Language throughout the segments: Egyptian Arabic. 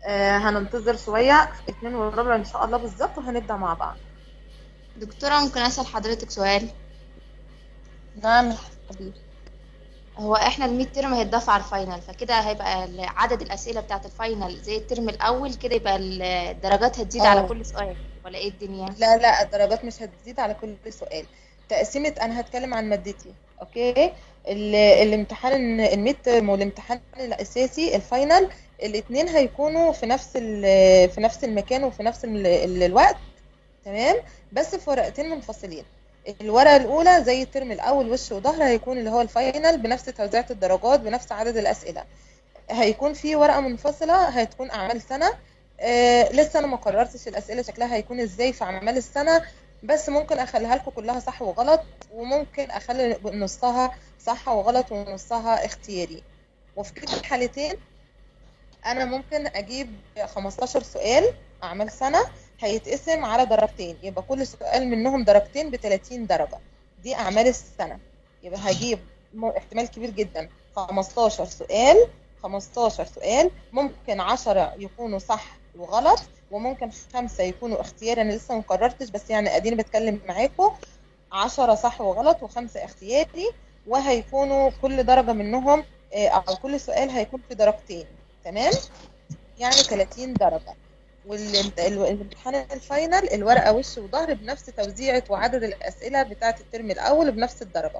آه هننتظر شويه اتنين وربع ان شاء الله بالظبط وهنبدا مع بعض دكتورة ممكن أسأل حضرتك سؤال نعم يا حبيبي هو احنا الميد ترم هيتضاف على الفاينل فكده هيبقى ال- عدد الأسئلة بتاعة الفاينل زي الترم الأول كده يبقى ال- الدرجات هتزيد اه. على كل سؤال ولا ايه الدنيا؟ لا لا الدرجات مش هتزيد على كل سؤال تقسيمة أنا هتكلم عن مادتي أوكي ال- الامتحان الميد ترم والامتحان الأساسي الفاينل الاتنين هيكونوا في نفس ال- في نفس المكان وفي نفس ال- ال- الوقت تمام بس في ورقتين منفصلين الورقة الأولى زي الترم الأول وش وظهر هيكون اللي هو الفاينل بنفس توزيعة الدرجات بنفس عدد الأسئلة هيكون في ورقة منفصلة هتكون أعمال سنة آه لسه أنا ما قررتش الأسئلة شكلها هيكون إزاي في أعمال السنة بس ممكن أخليها لكم كلها صح وغلط وممكن أخلي نصها صح وغلط ونصها اختياري وفي كل الحالتين أنا ممكن أجيب 15 سؤال أعمال سنة هيتقسم على درجتين يبقى كل سؤال منهم درجتين ب 30 درجة دي أعمال السنة يبقى هجيب م- احتمال كبير جدا 15 سؤال 15 سؤال ممكن 10 يكونوا صح وغلط وممكن خمسة يكونوا اختياري أنا لسه مقررتش بس يعني أديني بتكلم معاكم 10 صح وغلط وخمسة اختياري وهيكونوا كل درجة منهم آه، أو كل سؤال هيكون في درجتين تمام يعني 30 درجة والامتحان الفاينل الورقة وش وظهر بنفس توزيعة وعدد الأسئلة بتاعة الترم الأول بنفس الدرجة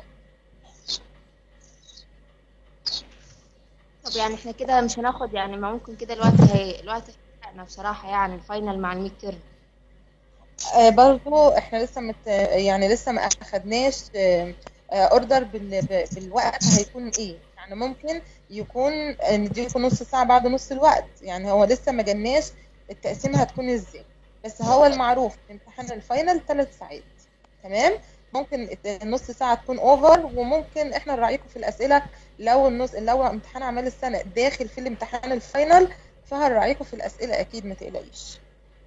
طب يعني احنا كده مش هناخد يعني ما ممكن كده الوقت هي الوقت هيحرقنا بصراحة يعني الفاينل مع الميد ترم آه، برضو احنا لسه مت... يعني لسه ما اخدناش اوردر بال... ب- بالوقت هيكون ايه يعني ممكن يكون آه، نديكم نص ساعة بعد نص الوقت يعني هو لسه ما جالناش التقسيمة هتكون ازاي بس هو المعروف في امتحان الفاينل ثلاث ساعات تمام ممكن الت- النص ساعة تكون اوفر وممكن احنا نراعيكم في الاسئلة لو النص لو امتحان اعمال السنة داخل في الامتحان الفاينل فهنراعيكم في الاسئلة اكيد ما تقلقيش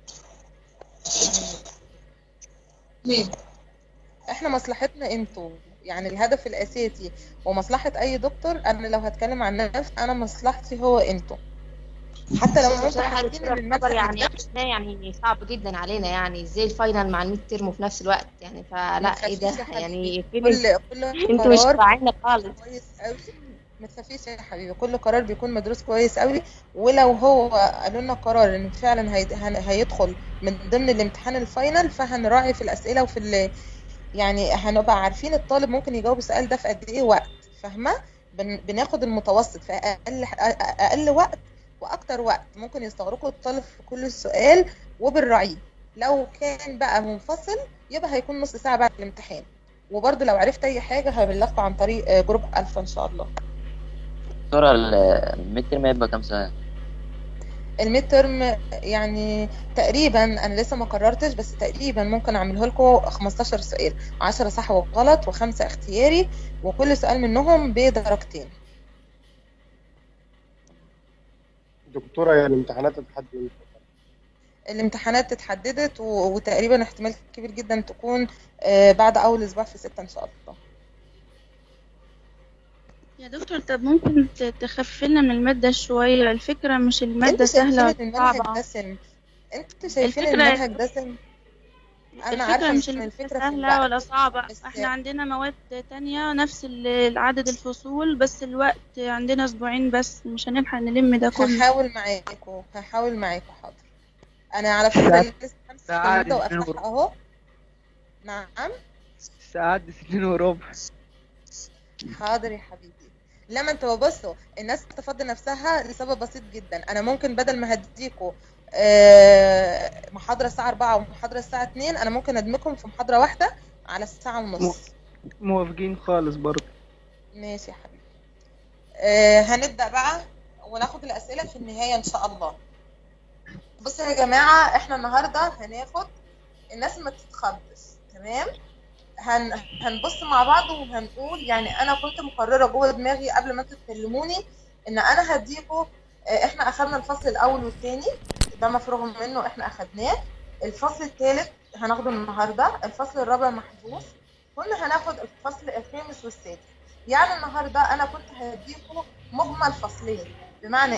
احنا مصلحتنا انتوا يعني الهدف الاساسي ومصلحة اي دكتور انا لو هتكلم عن نفسي انا مصلحتي هو انتوا حتى لو انتوا بصراحة حاسين الدكتورة ان المادة يعتبر يعني هتدخل- ده يعني صعب جدا علينا يعني ازاي الفاينل مع الميد ترم في نفس الوقت يعني فلا ايه ده تخافيش يا حبيبي. يعني فين كل كل انتوا مش قرار راعينا خالص كويس قوي ما تخافيش يا حبيبي كل قرار بيكون مدروس كويس قوي ولو هو قالوا لنا قرار ان فعلا هي... هن- هيدخل من ضمن الامتحان الفاينل فهنراعي في الاسئله وفي ال... يعني هنبقى عارفين الطالب ممكن يجاوب السؤال ده في قد ايه وقت فاهمه بن... بناخد المتوسط في اقل اقل وقت واكتر وقت ممكن يستغرقه الطالب في كل سؤال وبنراعيه لو كان بقى منفصل يبقى هيكون نص ساعه بعد الامتحان وبرضه لو عرفت اي حاجه هبلغكم عن طريق آه، جروب الفا ان شاء الله دكتورة ال- الميد ترم هيبقى كام سؤال؟ الميد ترم يعني تقريبا انا لسه ما قررتش بس تقريبا ممكن اعمله لكم 15 سؤال 10 صح وغلط وخمسه اختياري وكل سؤال منهم بدرجتين دكتورة هي الامتحانات هتحدد امتى؟ الامتحانات اتحددت و- وتقريبا احتمال كبير جدا تكون آه، بعد اول اسبوع في ستة ان شاء الله يا دكتور طب ممكن ت- تخفف لنا من المادة شوية الفكرة مش المادة انتوا شايفين سهلة ان المنهج صعبة دسم انتوا شايفين ان الفكرة المنهج دسم انا الفكرة عارفه مش ان المادة الفكره في سهلة الوقت ولا صعبة بس احنا عندنا مواد تانية نفس ال- عدد الفصول بس الوقت عندنا اسبوعين بس مش هنلحق نلم ده كله هحاول معاكم هحاول معاكم حاضر انا على فكره ساعات- لسه همسك ساعات المادة اتنين وافتحها وربع. اهو نعم ساعات سنين وربع حاضر يا حبيبي لما انتوا بصوا الناس تفضي نفسها لسبب بسيط جدا انا ممكن بدل ما هديكوا آه، محاضرة الساعة 4 ومحاضرة الساعة 2 انا ممكن ادمجكم في محاضرة واحدة على الساعة ونص موافقين خالص برضه ماشي يا حبيبي آه، هنبدأ بقى وناخد الأسئلة في النهاية إن شاء الله بصوا يا جماعة احنا النهاردة هناخد الناس ما تتخضش تمام هن... هنبص مع بعض وهنقول يعني انا كنت مقررة جوه دماغي قبل ما انتوا تكلموني ان انا هديكوا آه، احنا اخدنا الفصل الاول والثاني ده مفروغ منه احنا اخدناه الفصل الثالث هناخده النهارده الفصل الرابع محذوف كنا هناخد الفصل الخامس والسادس يعني النهارده انا كنت هديكم مجمل فصلين بمعنى ايه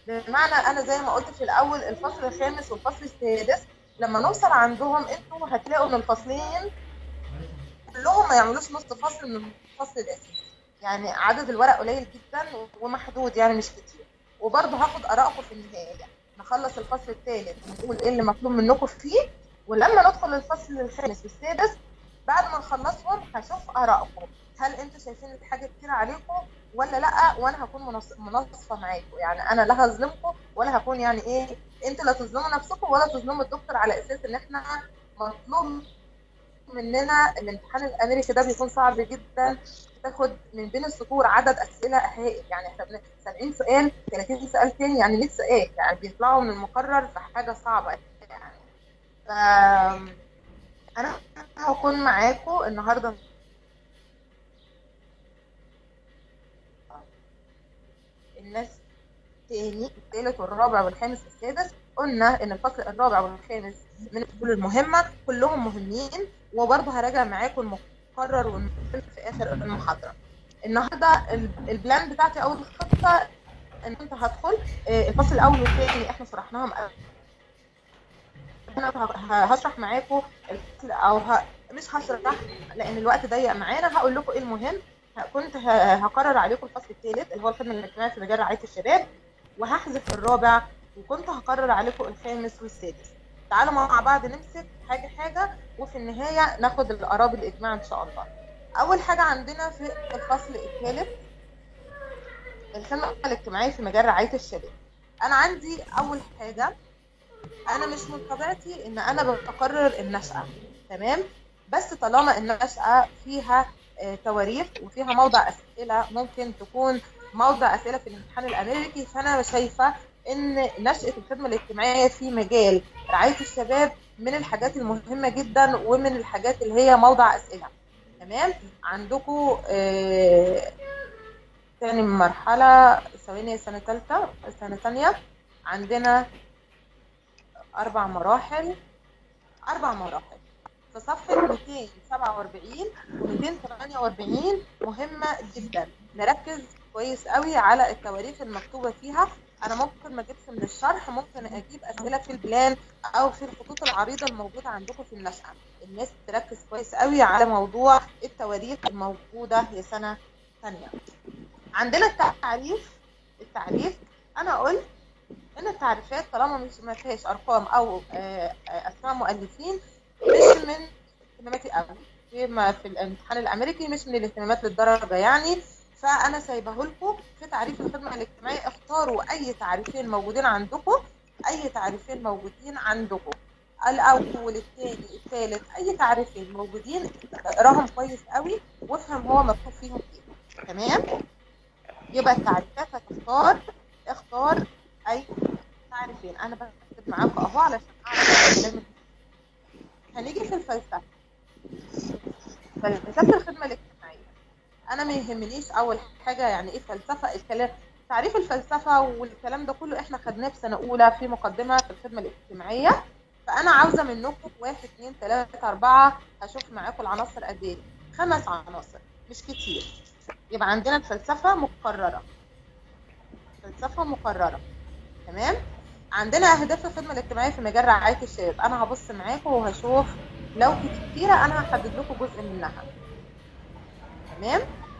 بمعنى انا زي ما قلت في الاول الفصل الخامس والفصل السادس لما نوصل عندهم انتوا هتلاقوا ان الفصلين كلهم ما يعملوش نص فصل من الفصل الاساسي يعني عدد الورق قليل جدا ومحدود يعني مش كتير وبرضه هاخد ارائكم في النهايه نخلص الفصل الثالث ونقول ايه اللي مطلوب منكم فيه ولما ندخل الفصل الخامس والسادس بعد ما نخلصهم هشوف ارائكم هل انتوا شايفين إن في حاجه كتير عليكم ولا لا وانا هكون منص- منصفه معاكم يعني انا لا هظلمكم ولا هكون يعني ايه انتوا لا تظلموا نفسكم ولا تظلموا الدكتور على اساس ان احنا مطلوب مننا الامتحان الامريكي ده بيكون صعب جدا تاخد من بين السطور عدد اسئله هائل يعني احنا بن- 70 سؤال 30 سؤال تاني يعني 100 سؤال يعني بيطلعوا من المقرر في حاجه صعبه يعني ف انا هكون معاكم النهارده الناس تاني الثالث والرابع والخامس والسادس قلنا ان الفصل الرابع والخامس من الفصول المهمه كلهم مهمين وبرضه هراجع معاكم المقرر والمقرر في اخر المحاضره النهارده ال- البلان بتاعتي او الخطه ان كنت هدخل آه، الفصل الاول والثاني احنا شرحناهم قبل. انا ه- ه- هشرح معاكم الفصل او ه... مش هشرح لان الوقت ضيق معانا هقول لكم ايه المهم ه- كنت ه- هقرر عليكم الفصل الثالث اللي هو الخدمه الاجتماعيه في مجال رعايه الشباب وهحذف الرابع وكنت هقرر عليكم الخامس والسادس تعالوا مع بعض نمسك حاجه حاجه وفي النهايه ناخد الاراء بالاجماع ان شاء الله اول حاجه عندنا في الفصل الثالث الخدمه الاجتماعيه في مجال رعايه الشباب انا عندي اول حاجه انا مش من طبيعتي ان انا بقرر النشأة تمام بس طالما النشأة فيها آه، تواريخ وفيها موضع اسئله ممكن تكون موضع اسئله في الامتحان الامريكي فانا شايفه ان نشأة الخدمه الاجتماعيه في مجال رعايه الشباب من الحاجات المهمه جدا ومن الحاجات اللي هي موضع اسئله تمام عندكم آه، تاني مرحله ثواني سنه ثالثه سنه ثانيه عندنا أربع مراحل أربع مراحل في صفحة 247 و 248 مهمة جدا نركز كويس قوي على التواريخ المكتوبة فيها أنا ممكن ما أجيبش من الشرح ممكن أجيب أسئلة في البلان أو في الخطوط العريضة الموجودة عندكم في النشأة الناس تركز كويس قوي على موضوع التواريخ الموجودة يا سنة ثانية عندنا التعريف التعريف أنا قلت ان التعريفات طالما مش ما فيهاش ارقام او آه، آه، اسماء مؤلفين مش من اهتماماتي قوي فيما في الامتحان الامريكي مش من الاهتمامات للدرجه يعني فانا سايبه لكم في تعريف الخدمه الاجتماعيه اختاروا اي تعريفين موجودين عندكم اي تعريفين موجودين عندكم الاول الثاني الثالث اي تعريفين موجودين اقراهم كويس قوي وافهم هو مكتوب فيهم ايه تمام يبقى التعريفات هتختار اختار اي تعرفين انا بكتب معاكم اهو علشان اعرف الكلام هنيجي في الفلسفه فلسفه الخدمه الاجتماعيه انا ما يهمنيش اول حاجه يعني ايه فلسفه الكلام تعريف الفلسفه والكلام ده كله احنا خدناه في سنه اولى في مقدمه في الخدمه الاجتماعيه فانا عاوزه منكم واحد اتنين تلاته اربعه هشوف معاكم العناصر قد ايه خمس عناصر مش كتير يبقى عندنا الفلسفه مقرره فلسفه مقرره تمام عندنا اهداف الخدمه الاجتماعيه في مجال رعايه الشباب انا هبص معاكم وهشوف لو كتيره انا هحدد لكم جزء منها تمام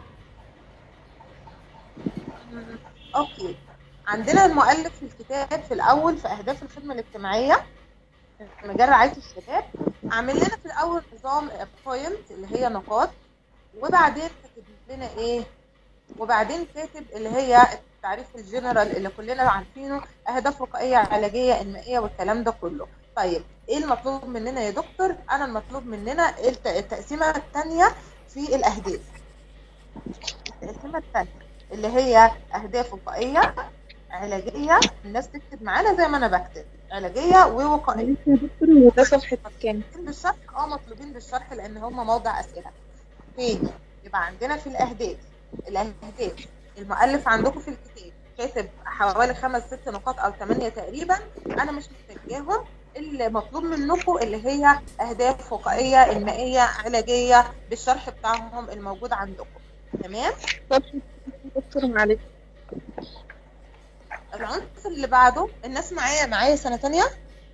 مم، اوكي عندنا المؤلف في الكتاب في الاول في اهداف الخدمه الاجتماعيه في مجال رعايه الشباب عامل لنا في الاول نظام بوينت اللي هي نقاط وبعدين كاتب لنا ايه وبعدين كاتب اللي هي التعريف الجنرال اللي كلنا عارفينه اهداف وقائيه علاجيه انمائيه والكلام ده كله طيب ايه المطلوب مننا يا دكتور انا المطلوب مننا الت- التقسيمه الثانيه في الاهداف التقسيمه الثانيه اللي هي اهداف وقائيه علاجيه الناس تكتب معانا زي ما انا بكتب علاجيه ووقائيه يا دكتور هو ده صفحة كام؟ مطلوبين بالشرح اه مطلوبين بالشرح لان هم موضع اسئله تاني يبقى عندنا في الاهداف الاهداف المؤلف عندكم في الكتاب كاتب حوالي خمس ست نقاط او ثمانيه تقريبا انا مش محتاجاهم اللي مطلوب منكم اللي هي اهداف وقائيه انمائيه علاجيه بالشرح بتاعهم الموجود عندكم تمام صفحة دكتور معلش العنصر اللي بعده الناس معايا معايا سنة تانية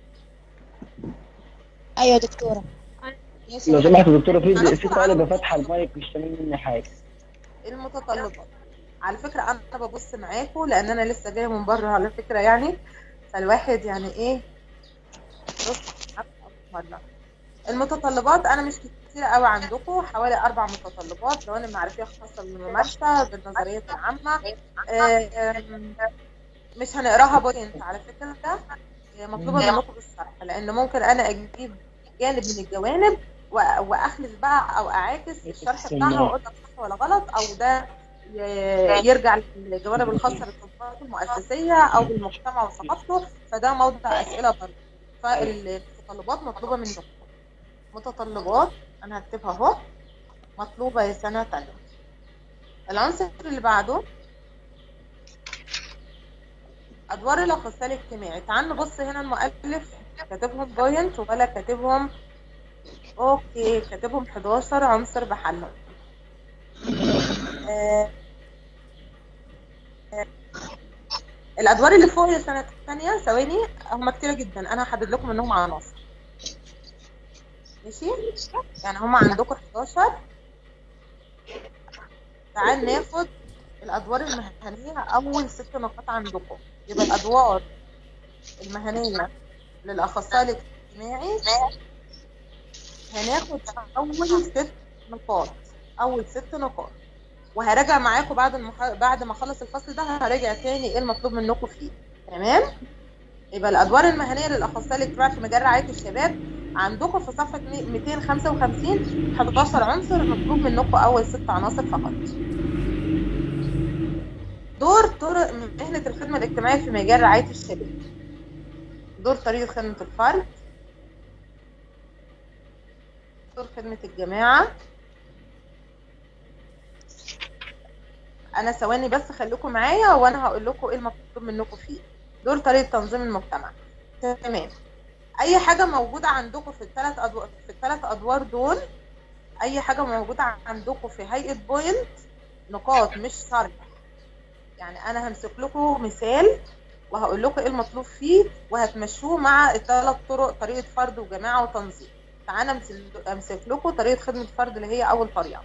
ايوه دكتورة ماشي لو سمحت يا دكتورة في هندخل في على طالبة فاتحة المايك مش سامعين مني حاجة المتطلبات على فكرة أنا ببص معاكم لأن أنا لسه جاية من بره على فكرة يعني فالواحد يعني إيه بص مرة المتطلبات أنا مش كتير قوي عندكم حوالي أربع متطلبات جوانب معرفية خاصة بالممارسة بالنظرية العامة آه، آم، مش هنقراها بوينت على فكرة هي مطلوبة منكم بالشرح لأن ممكن أنا أجيب جانب من الجوانب و- واخلف بقى او اعاكس الشرح بتاعها واقول لك صح ولا غلط او ده ي- يرجع للجوانب الخاصه بالتطبيقات المؤسسيه او بالمجتمع وثقافته فده موضع اسئله برضه فالمتطلبات مطلوبه منكم متطلبات انا هكتبها اهو مطلوبه يا سنه تانية العنصر اللي بعده ادوار الاخصائي الاجتماعي تعال نبص هنا المؤلف كاتبهم بوينت ولا كاتبهم اوكي كاتبهم 11 عنصر بحلهم آه، آه، الادوار اللي فوق يا سنه ثانيه ثواني هم كتيره جدا انا هحدد لكم منهم عناصر ماشي يعني هم عندكم 11 تعال ناخد الادوار المهنيه اول ست نقاط عندكم يبقى الادوار المهنيه للاخصائي الاجتماعي هناخد اول ست نقاط اول ست نقاط وهراجع معاكم بعد المح... بعد ما اخلص الفصل ده هراجع تاني ايه المطلوب منكم فيه تمام يبقى الادوار المهنيه للاخصائي الاجتماعي في مجال رعايه الشباب عندكم في صفحه 255 11 عنصر مطلوب منكم اول ست عناصر فقط دور طرق مهنه الخدمه الاجتماعيه في مجال رعايه الشباب دور طريقه خدمه الفرد دور خدمة الجماعة أنا ثواني بس خليكم معايا وأنا هقول لكم إيه المطلوب منكم فيه دور طريقة تنظيم المجتمع تمام أي حاجة موجودة عندكم في الثلاث أدوار في الثلاث أدوار دول أي حاجة موجودة عندكم في هيئة بوينت نقاط مش شرح يعني أنا همسك لكم مثال وهقول لكم إيه المطلوب فيه وهتمشوه مع الثلاث طرق طريقة فرد وجماعة وتنظيم تعالى امسك امسك لكم طريقه خدمه الفرد اللي هي اول طريقه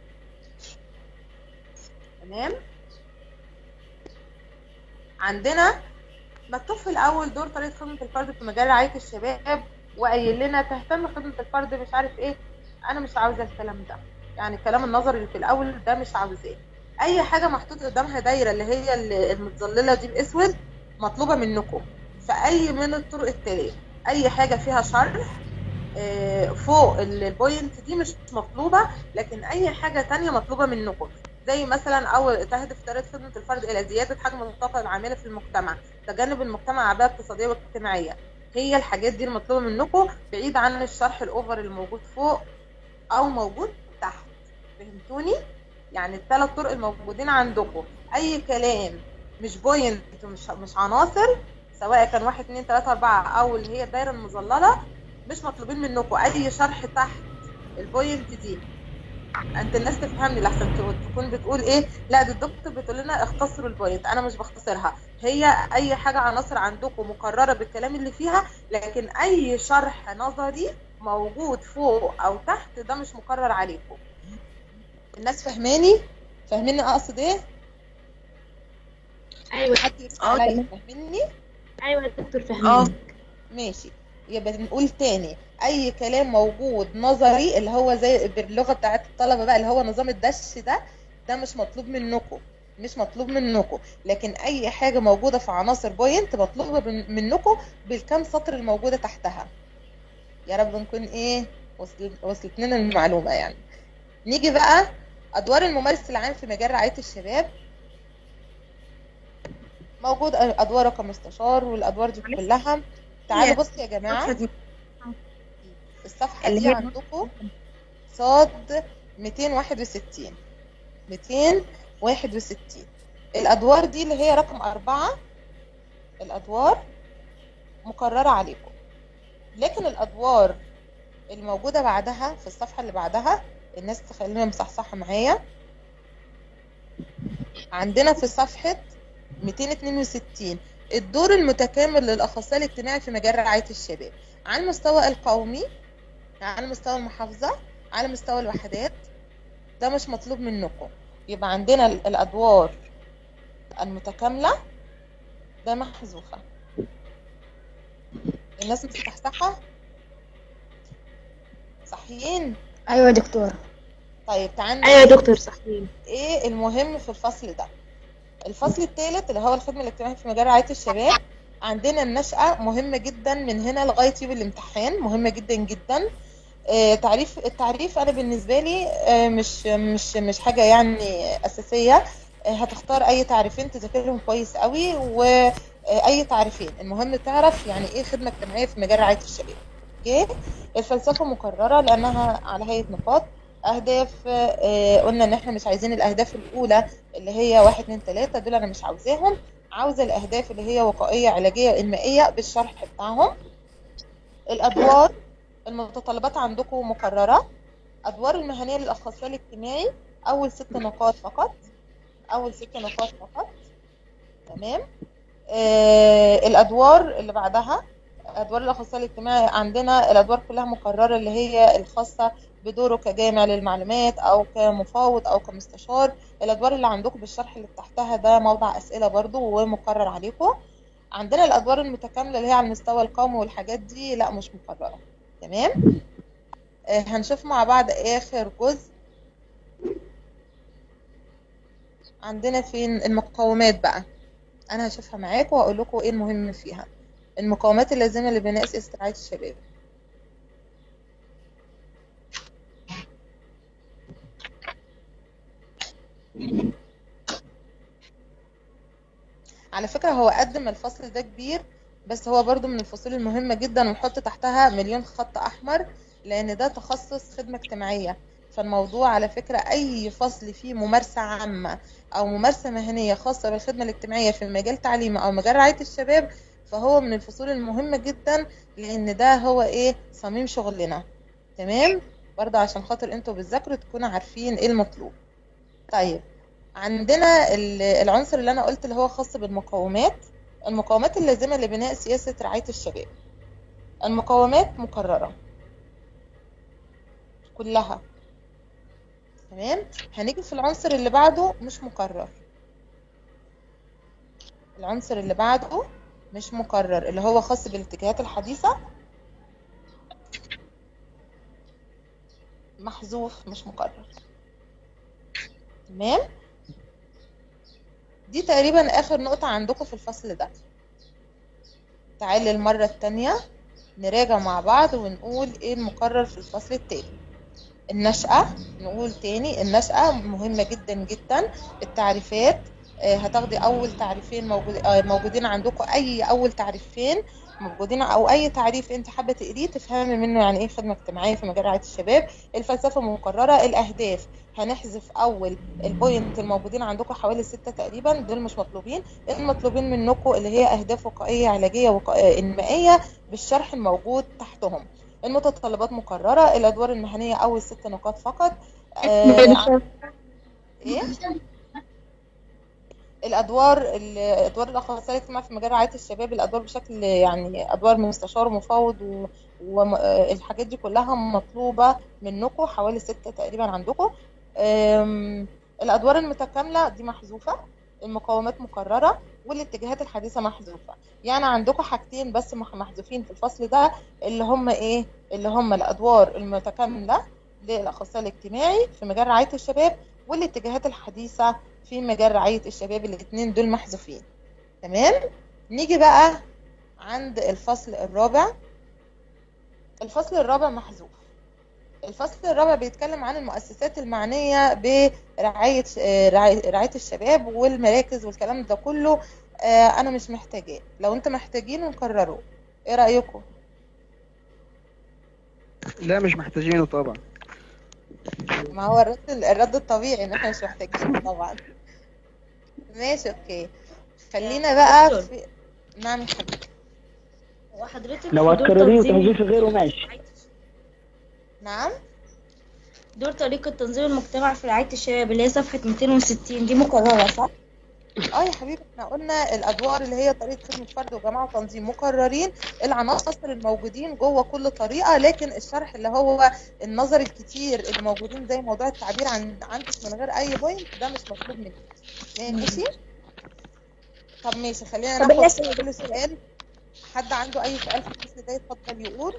تمام عندنا مكتوب في الاول دور طريقه خدمه الفرد في مجال رعايه الشباب وقايل لنا تهتم خدمه الفرد مش عارف ايه انا مش عاوزه الكلام ده يعني الكلام النظري اللي في الاول ده مش عاوزاه اي حاجه محطوط قدامها دايره اللي هي ال- المتظلله دي باسود مطلوبه منكم في اي من الطرق التاليه اي حاجه فيها شرح آه، فوق البوينت دي مش مطلوبة لكن أي حاجة تانية مطلوبة منكم زي مثلا أول تهدف طريقة خدمة الفرد إلى زيادة حجم الطاقة العاملة في المجتمع تجنب المجتمع أعباء اقتصادية واجتماعية هي الحاجات دي المطلوبة منكم بعيد عن الشرح الأوفر الموجود فوق أو موجود تحت فهمتوني؟ يعني الثلاث طرق الموجودين عندكم أي كلام مش بوينت مش مش عناصر سواء كان واحد اتنين تلاتة أربعة أو اللي هي الدايرة المظللة مش مطلوبين منكم اي شرح تحت البوينت دي انت الناس تفهمني لحسن تكون بتقول ايه لا دي الدكتور بتقول لنا اختصروا البوينت انا مش بختصرها هي اي حاجه عناصر عندكم مكرره بالكلام اللي فيها لكن اي شرح نظري موجود فوق او تحت ده مش مكرر عليكم الناس فاهماني فاهميني اقصد ايه ايوه حد يرد اه عليا تمام. فاهمني ايوه يا دكتور اه فهماني ماشي يبقى بنقول تاني اي كلام موجود نظري اللي هو زي باللغه بتاعت الطلبه بقى اللي هو نظام الدش ده ده مش مطلوب منكم مش مطلوب منكم لكن اي حاجه موجوده في عناصر بوينت مطلوبه من- منكم بالكام سطر الموجوده تحتها يا رب نكون ايه وصل- وصلت لنا المعلومه يعني نيجي بقى ادوار الممارس العام في مجال رعايه الشباب موجود ادوار كمستشار والادوار دي كلها تعالوا بصوا يا جماعه الصفحة اللي دي هي عندكم صاد 261 261 الأدوار دي اللي هي رقم أربعة الأدوار مكررة عليكم لكن الأدوار الموجودة بعدها في الصفحة اللي بعدها الناس تخلينا مصحصحة معايا عندنا في صفحة 262 الدور المتكامل للأخصائي الاجتماعي في مجال رعاية الشباب على المستوى القومي على مستوى المحافظة على مستوى الوحدات ده مش مطلوب منكم يبقى عندنا ال- الأدوار المتكاملة ده محذوفة الناس مستحسحة صحيين ايوه يا دكتورة طيب تعالى ايوه يا دكتور صحيح ايه المهم في الفصل ده الفصل الثالث اللي هو الخدمة الاجتماعية في مجال رعاية الشباب عندنا النشأة مهمة جدا من هنا لغاية يوم الامتحان مهمة جدا جدا آه، تعريف التعريف انا بالنسبة لي آه، مش مش مش حاجة يعني أساسية آه، هتختار اي تعريفين تذاكرهم كويس قوي واي تعريفين المهم تعرف يعني ايه خدمة اجتماعية في مجال رعاية الشباب اوكي الفلسفة مكررة لانها على هيئة نقاط اهداف آه، قلنا ان احنا مش عايزين الاهداف الاولى اللي هي واحد اتنين تلاتة دول انا مش عاوزاهم عاوزة الاهداف اللي هي وقائية علاجية انمائية بالشرح بتاعهم الادوار المتطلبات عندكم مكررة ادوار المهنية للاخصائي الاجتماعي اول ست نقاط فقط اول ست نقاط فقط تمام آه الادوار اللي بعدها ادوار الاخصائي الاجتماعي عندنا الادوار كلها مكرره اللي هي الخاصه بدوره كجامع للمعلومات او كمفاوض او كمستشار الادوار اللي عندكم بالشرح اللي تحتها ده موضع اسئله برضو ومكرر عليكم عندنا الادوار المتكامله اللي هي على المستوى القومي والحاجات دي لا مش مكرره تمام آه هنشوف مع بعض اخر جزء عندنا فين المقومات بقى انا هشوفها معاكم واقول لكم ايه المهم فيها المقومات اللازمه لبناء سياسه رعايه الشباب على فكره هو قدم الفصل ده كبير بس هو برضو من الفصول المهمه جدا ونحط تحتها مليون خط احمر لان ده تخصص خدمه اجتماعيه فالموضوع على فكره اي فصل فيه ممارسه عامه او ممارسه مهنيه خاصه بالخدمه الاجتماعيه في مجال تعليم او مجال رعايه الشباب فهو من الفصول المهمه جدا لان ده هو ايه صميم شغلنا تمام برضه عشان خاطر انتوا بتذاكروا تكونوا عارفين ايه المطلوب طيب عندنا ال- العنصر اللي انا قلت اللي هو خاص بالمقومات المقومات اللازمه لبناء سياسه رعايه الشباب المقومات مكرره كلها تمام هنيجي في العنصر اللي بعده مش مكرر العنصر اللي بعده مش مكرر اللي هو خاص بالاتجاهات الحديثة محذوف مش مكرر تمام دي تقريبا اخر نقطة عندكم في الفصل ده تعالي المرة التانية نراجع مع بعض ونقول ايه المقرر في الفصل التاني النشأة نقول تاني النشأة مهمة جدا جدا التعريفات آه، هتاخدي أول تعريفين موجود آه، موجودين عندكم أي أول تعريفين موجودين أو أي تعريف أنت حابة تقريه تفهمي منه يعني إيه خدمة اجتماعية في مجال رعاية الشباب الفلسفة مكررة الأهداف هنحذف أول البوينت الموجودين عندكم حوالي ستة تقريبا دول مش مطلوبين المطلوبين منكم اللي هي أهداف وقائية علاجية وقائية إنمائية بالشرح الموجود تحتهم المتطلبات مكررة الأدوار المهنية أول ست نقاط فقط آه إيه؟ الأدوار الأدوار الأخصائية الاجتماعي في مجال رعاية الشباب الأدوار بشكل يعني أدوار مستشار ومفاوض والحاجات دي كلها مطلوبة منكم حوالي ستة تقريبا عندكم آم، الأدوار المتكاملة دي محذوفة المقاومات مكررة والاتجاهات الحديثة محذوفة يعني عندكم حاجتين بس مح- محذوفين في الفصل ده اللي هم ايه اللي هم الادوار المتكامله للاخصائي الاجتماعي في مجال رعايه الشباب والاتجاهات الحديثه في مجال رعايه الشباب الاثنين دول محذوفين تمام نيجي بقى عند الفصل الرابع الفصل الرابع محذوف الفصل الرابع بيتكلم عن المؤسسات المعنية برعاية آه، رعاية رعاية الشباب والمراكز والكلام ده كله آه، أنا مش محتاجاه لو أنت محتاجينه نكرره إيه رأيكم؟ لا مش محتاجينه طبعا ما هو الرد الرد الطبيعي ان احنا مش محتاجين طبعا ماشي اوكي خلينا بقى في نعم يا حبيبي وحضرتك لو دور هتكرريه تنظيم- وتحذفي غيره ماشي نعم دور طريقة تنظيم المجتمع في رعاية الشباب اللي هي صفحة 260 دي مكررة صح؟ اه يا حبيبي احنا قلنا الادوار اللي هي طريقه خدمه فرد وجماعه وتنظيم مكررين العناصر الموجودين جوه كل طريقه لكن الشرح اللي هو النظر الكتير اللي موجودين زي موضوع التعبير عن عندك من غير اي بوينت ده مش مطلوب منك ماشي طب ماشي خلينا طب ناخد الناس- كل سؤال حد عنده اي سؤال في الفصل ده يتفضل يقول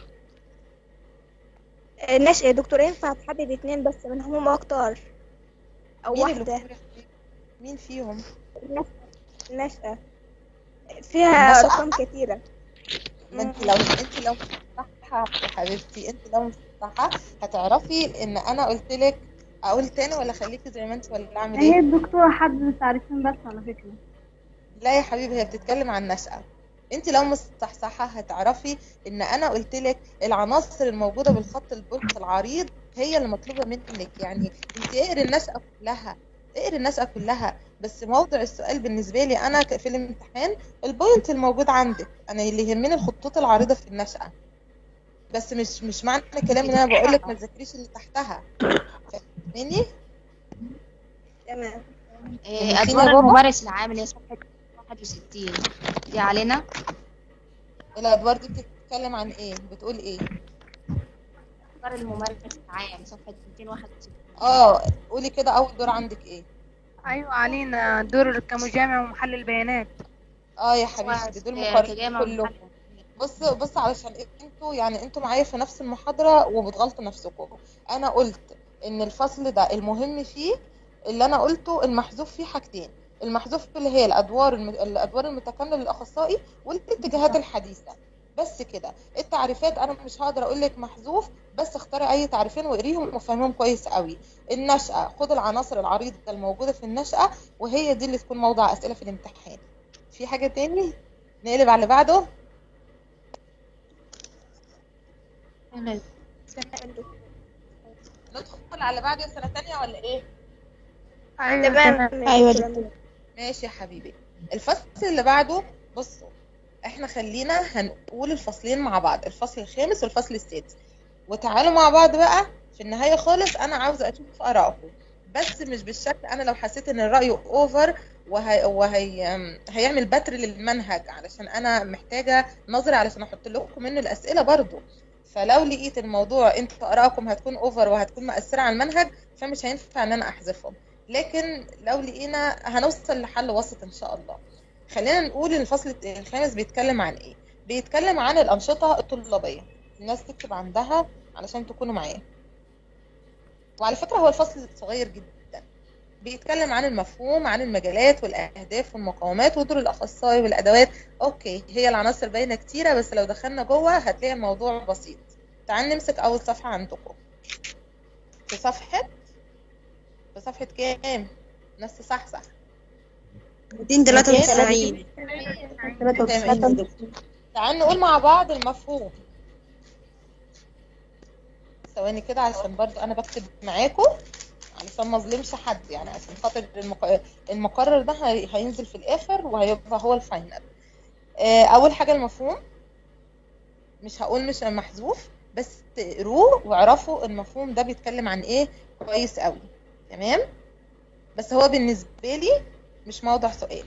النشأة يا دكتور ينفع تحدد اتنين بس منهم اكتر او مين اللي واحدة مختار يا حبيبي؟ مين فيهم النشأة- النشأة فيها النشأة؟ ارقام كتيرة ما انت لو انت لو مصححه يا حبيبتي انت لو مصححه هتعرفي ان انا قلت لك اقول تاني ولا خليكي زي ما انت ولا اعمل هي ايه الدكتورة حد التعريفين بس على فكرة لا يا حبيبي هي بتتكلم عن نشأة انت لو مصحصحه هتعرفي ان انا قلت لك العناصر الموجوده بالخط البرق العريض هي اللي مطلوبه منك يعني انت اقري النشأة كلها اقري النشأة كلها بس موضع السؤال بالنسبه لي انا ك- في الامتحان البوينت الموجود عندك انا اللي يهمني الخطوط العريضه في النشأة بس مش مش معنى كلام ان انا بقول لك ما تذاكريش اللي تحتها فاهماني تمام إيه، فينا أدوار بابا؟ الممارس العام اللي هي صفحة 61 دي علينا الادوار دي بتتكلم عن ايه بتقول ايه أدوار الممارس العام صفحة 261 اه قولي كده اول دور عندك ايه ايوه علينا دور كمجامع ومحلل بيانات اه يا حبيبتي دول إيه، مقررين تجامع كلهم ومحلل. بص بص علشان انتوا يعني انتوا معايا في نفس المحاضرة وبتغلطوا نفسكم انا قلت ان الفصل ده المهم فيه اللي انا قلته المحذوف فيه حاجتين المحذوف اللي هي الادوار الم... الادوار المتكامله للاخصائي والاتجاهات الحديثه بس كده التعريفات انا مش هقدر اقول لك محذوف بس اختاري اي تعريفين واقريهم وفهمهم كويس قوي النشأة خد العناصر العريضة الموجودة في النشأة وهي دي اللي تكون موضع اسئلة في الامتحان في حاجة تاني نقلب على اللي بعده تمام. ندخل على اللي بعده سنة تانية ولا ايه ايوه تمام تمام ايوه دكتور ماشي يا حبيبي الفصل اللي بعده بصوا احنا خلينا هنقول الفصلين مع بعض الفصل الخامس والفصل السادس وتعالوا مع بعض بقى في النهاية خالص انا عاوزة اشوف ارائكم بس مش بالشكل انا لو حسيت ان الرأي اوفر وهي وهي هيعمل بتر للمنهج علشان انا محتاجة نظري علشان احط لكم منه الاسئلة برضو فلو لقيت الموضوع انتوا ارائكم هتكون اوفر وهتكون مؤثرة على المنهج فمش هينفع ان انا احذفهم لكن لو لقينا هنوصل لحل وسط ان شاء الله خلينا نقول ان الفصل الخامس بيتكلم عن ايه بيتكلم عن الانشطه الطلابيه الناس تكتب عندها علشان تكونوا معايا وعلى فكره هو الفصل صغير جدا بيتكلم عن المفهوم عن المجالات والاهداف والمقاومات ودور الاخصائي والادوات اوكي هي العناصر باينه كتيره بس لو دخلنا جوه هتلاقي الموضوع بسيط تعال نمسك اول صفحه عندكم في صفحه في صفحه كام ناس تصحصح 293 تمام. تعال نقول مع بعض المفهوم ثواني كده عشان برضو انا بكتب معاكم علشان ما اظلمش حد يعني عشان خاطر المق... المقرر ده هي... هينزل في الاخر وهيبقى هو الفاينل آه، اول حاجه المفهوم مش هقول مش محذوف بس تقروه واعرفوا المفهوم ده بيتكلم عن ايه كويس قوي تمام بس هو بالنسبه لي مش موضع سؤال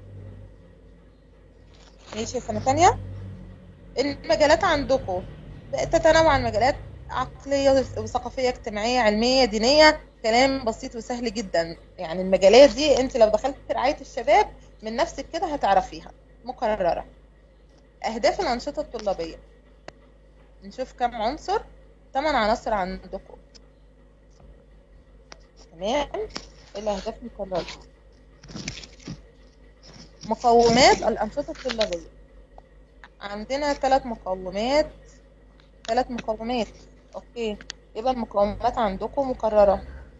ماشي سنة تانية المجالات عندكم تتنوع المجالات عقلية وثقافية اجتماعية علمية دينية كلام بسيط وسهل جدا يعني المجالات دي انت لو دخلت رعاية الشباب من نفسك كده هتعرفيها مكررة أهداف الأنشطة الطلابية نشوف كم عنصر ثمان عناصر عندكم تمام الأهداف مكررة مقومات الأنشطة الطلابية عندنا ثلاث مقومات ثلاث مقومات اوكي يبقى المقومات عندكم مكررة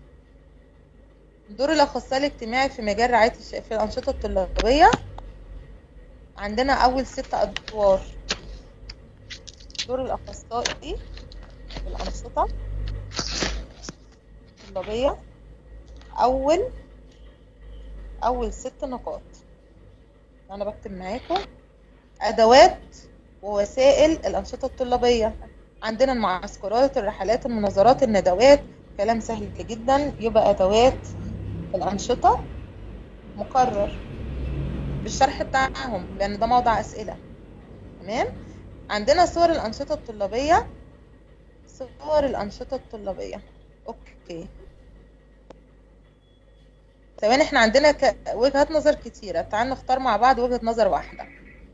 دور الأخصائي الاجتماعي في مجال رعاية الش... في الأنشطة الطلابية عندنا أول ست أدوار دور الأخصائي في الأنشطة الطلابية أول أول ست نقاط أنا بكتب معاكم أدوات ووسائل الأنشطة الطلابية عندنا المعسكرات الرحلات المناظرات الندوات كلام سهل جدا يبقى أدوات الأنشطة مقرر بالشرح بتاعهم لان ده موضع اسئله تمام عندنا صور الانشطه الطلابيه صور الانشطه الطلابيه اوكي ثواني احنا عندنا ك... وجهات نظر كتيره تعال نختار مع بعض وجهه نظر واحده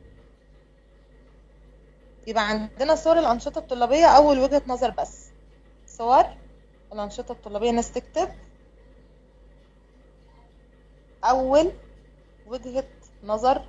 يبقى عندنا صور الانشطه الطلابيه اول وجهه نظر بس صور الانشطه الطلابيه ناس تكتب اول وجهة نظر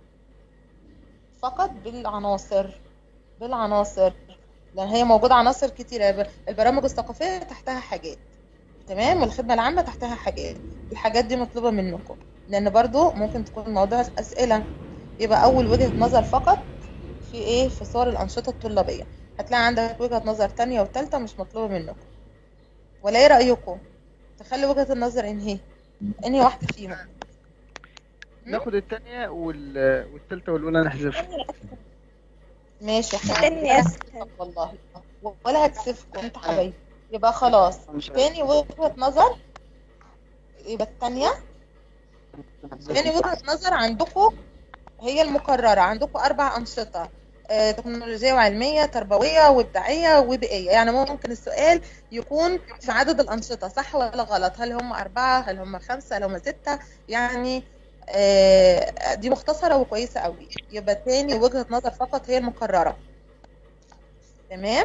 فقط بالعناصر بالعناصر لان هي موجودة عناصر كتيرة البرامج الثقافية تحتها حاجات تمام والخدمة العامة تحتها حاجات الحاجات دي مطلوبة منكم لان برضو ممكن تكون موضوع اسئلة يبقى اول وجهة نظر فقط في ايه في صور الانشطة الطلابية هتلاقي عندك وجهة نظر تانية وتالتة مش مطلوبة منكم ولا ايه رأيكم تخلي وجهة النظر انهي انهي واحدة فيهم ناخد التانية وال... والتالتة والأولى نحذفها ماشي يا حبيبي تاني اسهل والله ولا هكسفكم انتوا حبايبي يبقى خلاص تاني وجهة نظر يبقى التانية تاني وجهة نظر عندكم هي المكررة عندكم أربع أنشطة آه، تكنولوجية وعلمية تربوية وإبداعية وبيئية يعني ممكن السؤال يكون في عدد الأنشطة صح ولا غلط هل هم أربعة هل هم خمسة هل هم ستة يعني آه، دي مختصرة وكويسة قوي يبقى تاني وجهة نظر فقط هي المكررة تمام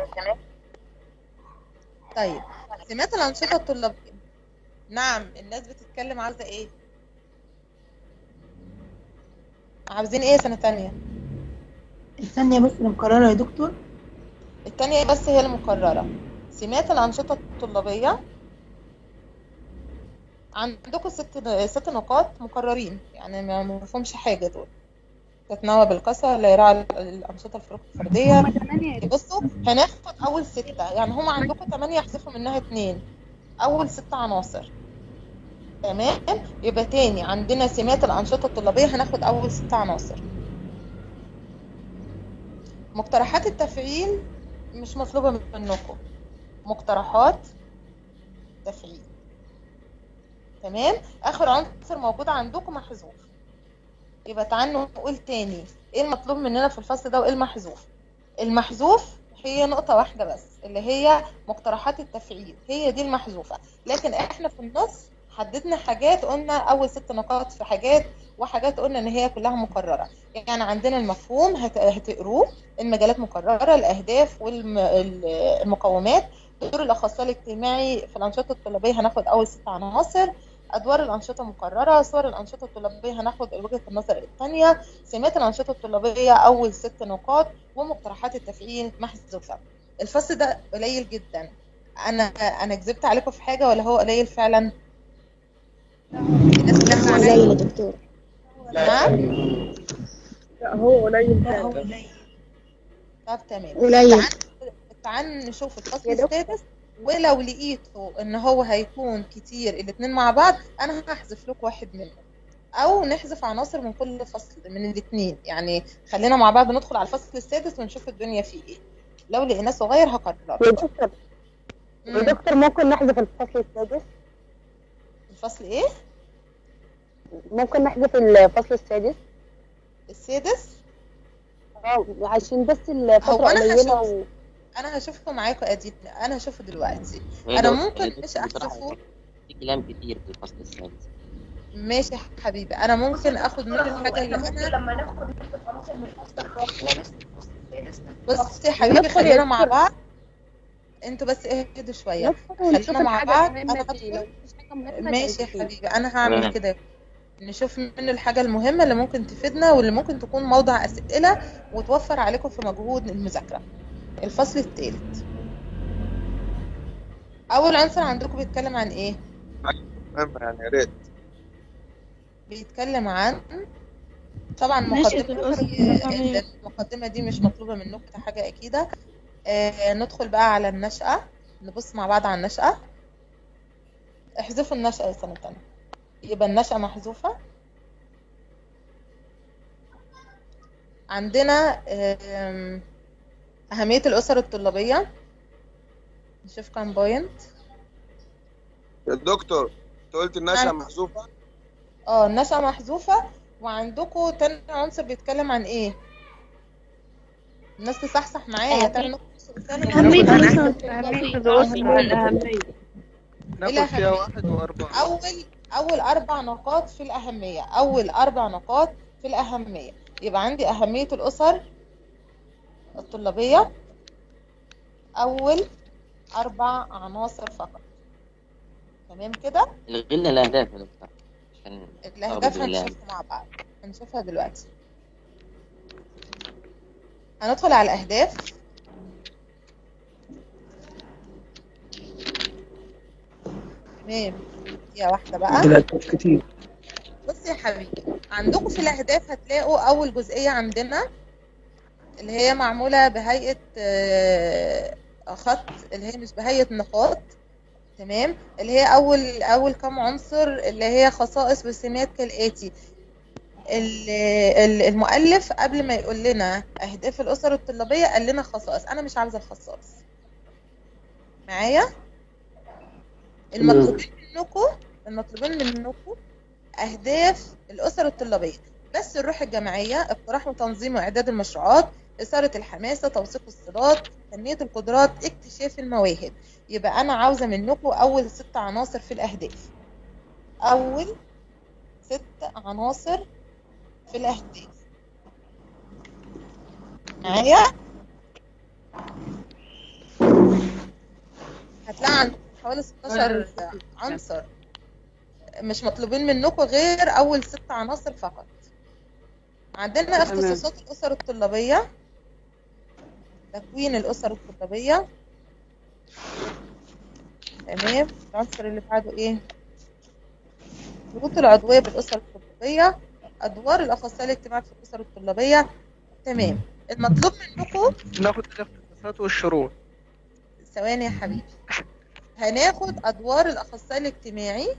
طيب سمات الأنشطة الطلابية نعم الناس بتتكلم عاوزة ايه عاوزين ايه سنة تانية الثانية بس اللي مكررة يا دكتور التانية بس هي المكررة سمات الأنشطة الطلابية عندكم ست ست نقاط مكررين يعني ما مفهومش حاجة دول تتنوع بالقسى لا يراعي الأنشطة الفروق الفردية بصوا هناخد أول ستة يعني هم عندكم تمانية يحذفوا منها اتنين أول ست عناصر تمام يبقى تاني عندنا سمات الأنشطة الطلابية هناخد أول ست عناصر مقترحات التفعيل مش مطلوبة منكم مقترحات تفعيل تمام اخر عنصر موجود عندكم محذوف يبقى تعالوا نقول تاني ايه المطلوب مننا في الفصل ده وايه المحذوف المحذوف هي نقطة واحدة بس اللي هي مقترحات التفعيل هي دي المحذوفة لكن احنا في النص حددنا حاجات قلنا اول ست نقاط في حاجات وحاجات قلنا ان هي كلها مكررة يعني عندنا المفهوم هت- هتقروه المجالات مكررة الاهداف والمقومات دور الاخصائي الاجتماعي في الانشطه الطلابيه هناخد اول ست عناصر ادوار الانشطه مكرره صور الانشطه الطلابيه هناخد وجهه النظر الثانيه سمات الانشطه الطلابيه اول ست نقاط ومقترحات التفعيل محذوفه الفصل ده قليل جدا انا انا كذبت عليكم في حاجه ولا هو قليل فعلا الناس كلها قليل يا دكتور نعم لا هو قليل فعلا طب تمام قليل. تعال تعال نشوف الفصل السادس ولو لقيته ان هو هيكون كتير الاتنين مع بعض انا هحذف لكم واحد منهم او نحذف عناصر من كل فصل من الاتنين يعني خلينا مع بعض ندخل على الفصل السادس ونشوف الدنيا فيه ايه لو لقيناه صغير هقرر يا دكتور يا دكتور ممكن نحذف الفصل السادس الفصل ايه ممكن نحذف الفصل السادس السادس اه عشان بس الفترة أنا قليلة هشوف. و... انا هشوفه معاكم ادي انا هشوفه دلوقتي هي انا دكتور- ممكن هي مش دكتور بصراحة احذفه في كلام كتير في الفصل السادس ماشي يا حبيبي انا ممكن اخد منه الحاجه اللي انا لما ناخد ناخد عناصر من الفصل الرابع بص يا حبيبي ندخل يا خلينا مع دكتور. بعض انتوا بس اهدوا شويه ندخل ونشوف خلينا مع الحاجة بعض المهمة انا فيه. لو هدخل مفيش حاجة مهمة ماشي يا تقولي. حبيبي انا هعمل تمام. كده نشوف منه الحاجه المهمه اللي ممكن تفيدنا واللي ممكن تكون موضع اسئله وتوفر عليكم في مجهود المذاكره الفصل الثالث اول عنصر عندكم بيتكلم عن ايه مهم يعني يا ريت بيتكلم عن طبعا نشأة مقدمة الأسرة الرقمية. المقدمة دي مش مطلوبة منكم ده حاجة أكيدة آه ندخل بقى على النشأة نبص مع بعض على النشأة احذفوا النشأة يا سنة تانية يبقى النشأة محذوفة عندنا آم، أهمية الأسر الطلابية نشوف كام بوينت يا دكتور انت قلت النشأة نعم. محذوفة اه النشأة محذوفة وعندكم تاني عنصر بيتكلم عن ايه الناس تصحصح معايا تاني عنصر بيتكلم عن أهمية إيه؟ الأسرة أهمية الأهمية ناخد الأهمية. فيها واحد وأربعة أول أول أربع نقاط في الأهمية أول أربع نقاط في الأهمية يبقى عندي أهمية الأسر الطلابية أول أربع عناصر فقط تمام كده الغي لنا الأهداف يا دكتور عشان الأهداف أغلب الأهداف. هنشوفها مع بعض هنشوفها دلوقتي هندخل على الأهداف تمام يا واحدة بقى الأهداف كتير بص يا حبيبي عندكم في الأهداف هتلاقوا أول جزئية عندنا اللي هي معمولة بهيئة آه، خط اللي هي مش بهيئة نقاط تمام اللي هي أول أول كام عنصر اللي هي خصائص وسمات كالآتي ال- ال- المؤلف قبل ما يقول لنا أهداف الأسر الطلابية قال لنا خصائص أنا مش عاوزة الخصائص معايا المطلوبين منكم المطلوبين منكم أهداف الأسر الطلابية بس الروح الجماعية اقتراح وتنظيم وإعداد المشروعات إثارة الحماسة توثيق الصلات تنمية القدرات اكتشاف المواهب يبقى أنا عاوزة منكم أول ست عناصر في الأهداف أول ست عناصر في الأهداف معايا هتلاقي عندكم حوالي 16 عنصر مش مطلوبين منكم غير أول ست عناصر فقط عندنا اختصاصات الأسر الطلابية تكوين الأسر الطلابية تمام العنصر اللي بعده ايه شروط العضوية بالأسر الطلابية أدوار الأخصائي الاجتماعي في الأسر الطلابية تمام المطلوب منكم ناخد الاختصاصات والشروط ثواني يا حبيبي هناخد أدوار الأخصائي الاجتماعي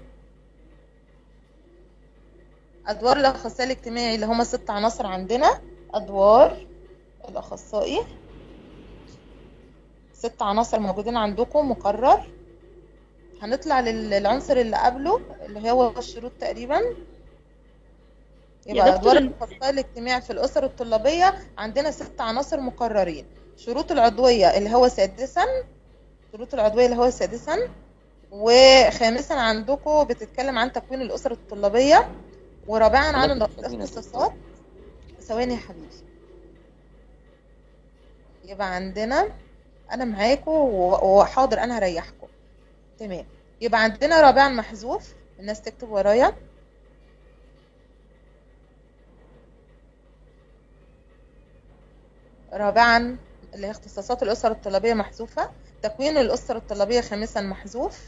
أدوار الأخصائي الاجتماعي اللي هما ست عناصر عندنا أدوار الأخصائي ست عناصر موجودين عندكم مقرر هنطلع لل- للعنصر اللي قبله اللي هو الشروط تقريبا يبقى دكتور أدوار ال- الأخصائي الاجتماعي في الأسر الطلابية عندنا ست عناصر مقررين شروط العضوية اللي هو سادسا شروط العضوية اللي هو سادسا وخامسا عندكم بتتكلم عن تكوين الأسر الطلابية ورابعا عن ولكن تكوين الاختصاصات ثواني يا حبيبي يبقى عندنا انا معاكم و- وحاضر انا هريحكم تمام يبقى عندنا رابعا محذوف الناس تكتب ورايا رابعا اللي هي اختصاصات الأسر الطلابية محذوفة تكوين الأسر الطلابية خامسا محذوف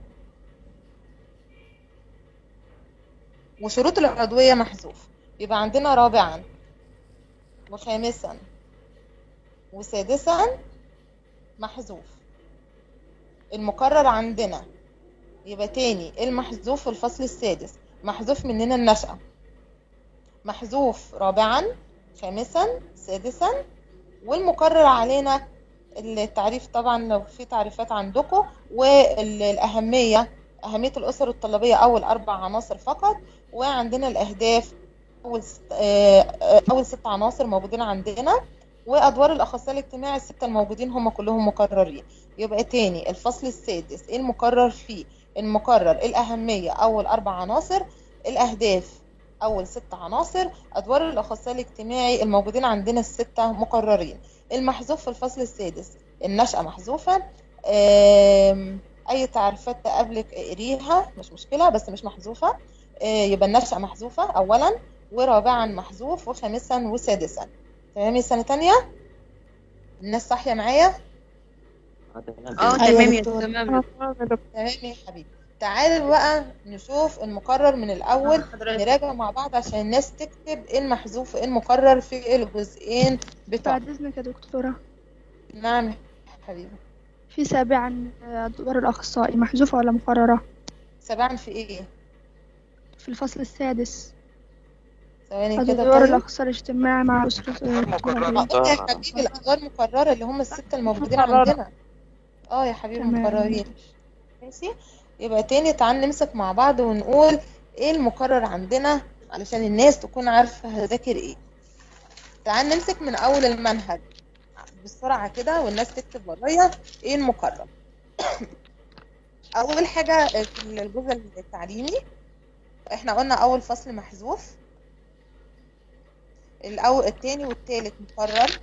وشروط العضوية محذوف يبقى عندنا رابعا وخامسا وسادسا محذوف المقرر عندنا يبقى تاني المحذوف في الفصل السادس محذوف مننا النشأة محذوف رابعا خامسا سادسا والمقرر علينا التعريف طبعا لو في تعريفات عندكم والأهمية أهمية الأسر الطلابية أول أربع عناصر فقط وعندنا الأهداف أول ست, آه، آه، أول ست عناصر موجودين عندنا وأدوار الأخصائي الاجتماعي الستة الموجودين هم كلهم مقررين يبقى تاني الفصل السادس إيه المقرر فيه المقرر الأهمية أول أربع عناصر الأهداف أول ست عناصر أدوار الأخصائي الاجتماعي الموجودين عندنا الستة مقررين المحذوف في الفصل السادس النشأة محذوفة آم، أي تعريفات تقابلك اقريها مش مشكلة بس مش محذوفة آه، يبقى النشأة محذوفة أولا ورابعا محذوف وخامسا وسادسا تمام يا سنة تانية الناس صاحية معايا اه تمام اه أيوة تمام يا يا دكتور. تمام تمام يا حبيبي تعالوا بقى نشوف المقرر من الأول نراجع مع بعض عشان الناس تكتب ايه المحذوف وايه المقرر في الجزئين بتوع بعد إذنك يا دكتورة نعم يا حبيبي في سابعا أدوار الأخصائي محذوفة ولا مقررة سبعا في ايه في الفصل السادس ثواني كده أدوار طيب الأخصائي الاجتماعي مع أسرة مقررة. اه يا حبيبي الادوار مقرره اللي هم السته الموجودين مقررة. عندنا اه يا حبيبي تمام. مقررين ماشي يبقى تاني تعال نمسك مع بعض ونقول ايه المقرر عندنا علشان الناس تكون عارفة هذاكر ايه تعال نمسك من اول المنهج بسرعة كده والناس تكتب ورايا ايه المقرر اول حاجة في الجزء التعليمي احنا قلنا اول فصل محذوف الاول التاني والتالت مقرر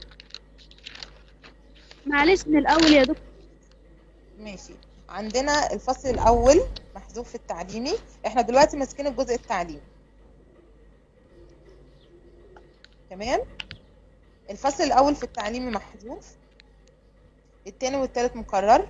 معلش من الأول يا دكتور ماشي عندنا الفصل الاول محذوف في التعليمي احنا دلوقتي ماسكين الجزء التعليمي تمام الفصل الاول في التعليمي محذوف التاني والتالت مكرر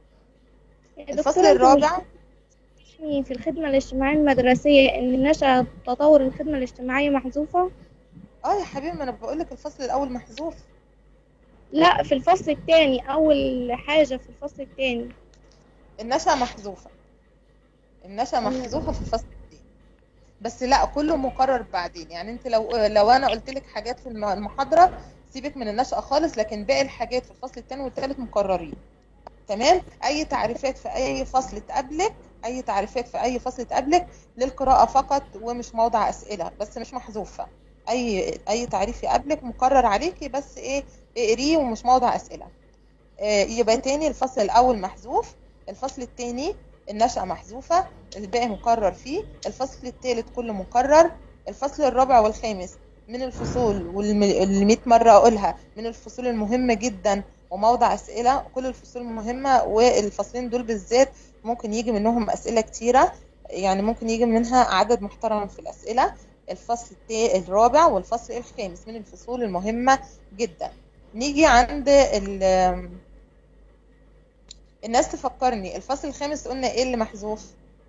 يا الفصل دكتورة، انت الرابع مش في الخدمة الاجتماعية المدرسية إن نشأ تطور الخدمة الاجتماعية محذوفة؟ اه يا حبيبي ما انا بقول لك الفصل الاول محذوف لا في الفصل التاني أول حاجة في الفصل التاني النشأة محذوفة النشأة محذوفة في الفصل التاني بس لا كله مقرر بعدين يعني انت لو لو انا قلت لك حاجات في الم- المحاضرة سيبك من النشأة خالص لكن باقي الحاجات في الفصل التاني والتالت مقررين تمام اي تعريفات في اي فصل تقابلك اي تعريفات في اي فصل تقابلك للقراءة فقط ومش موضع اسئلة بس مش محذوفة اي اي تعريف يقابلك مقرر عليكي بس ايه اقريه ومش موضع اسئلة آه، يبقى تاني الفصل الاول محذوف الفصل الثاني النشأة محذوفة الباقي مقرر فيه الفصل الثالث كله مقرر الفصل الرابع والخامس من الفصول واللي 100 مرة أقولها من الفصول المهمة جدا وموضع أسئلة كل الفصول مهمة والفصلين دول بالذات ممكن يجي منهم أسئلة كتيرة يعني ممكن يجي منها عدد محترم في الأسئلة الفصل التا- الرابع والفصل الخامس من الفصول المهمة جدا نيجي عند ال الناس تفكرني الفصل الخامس قلنا ايه اللي محذوف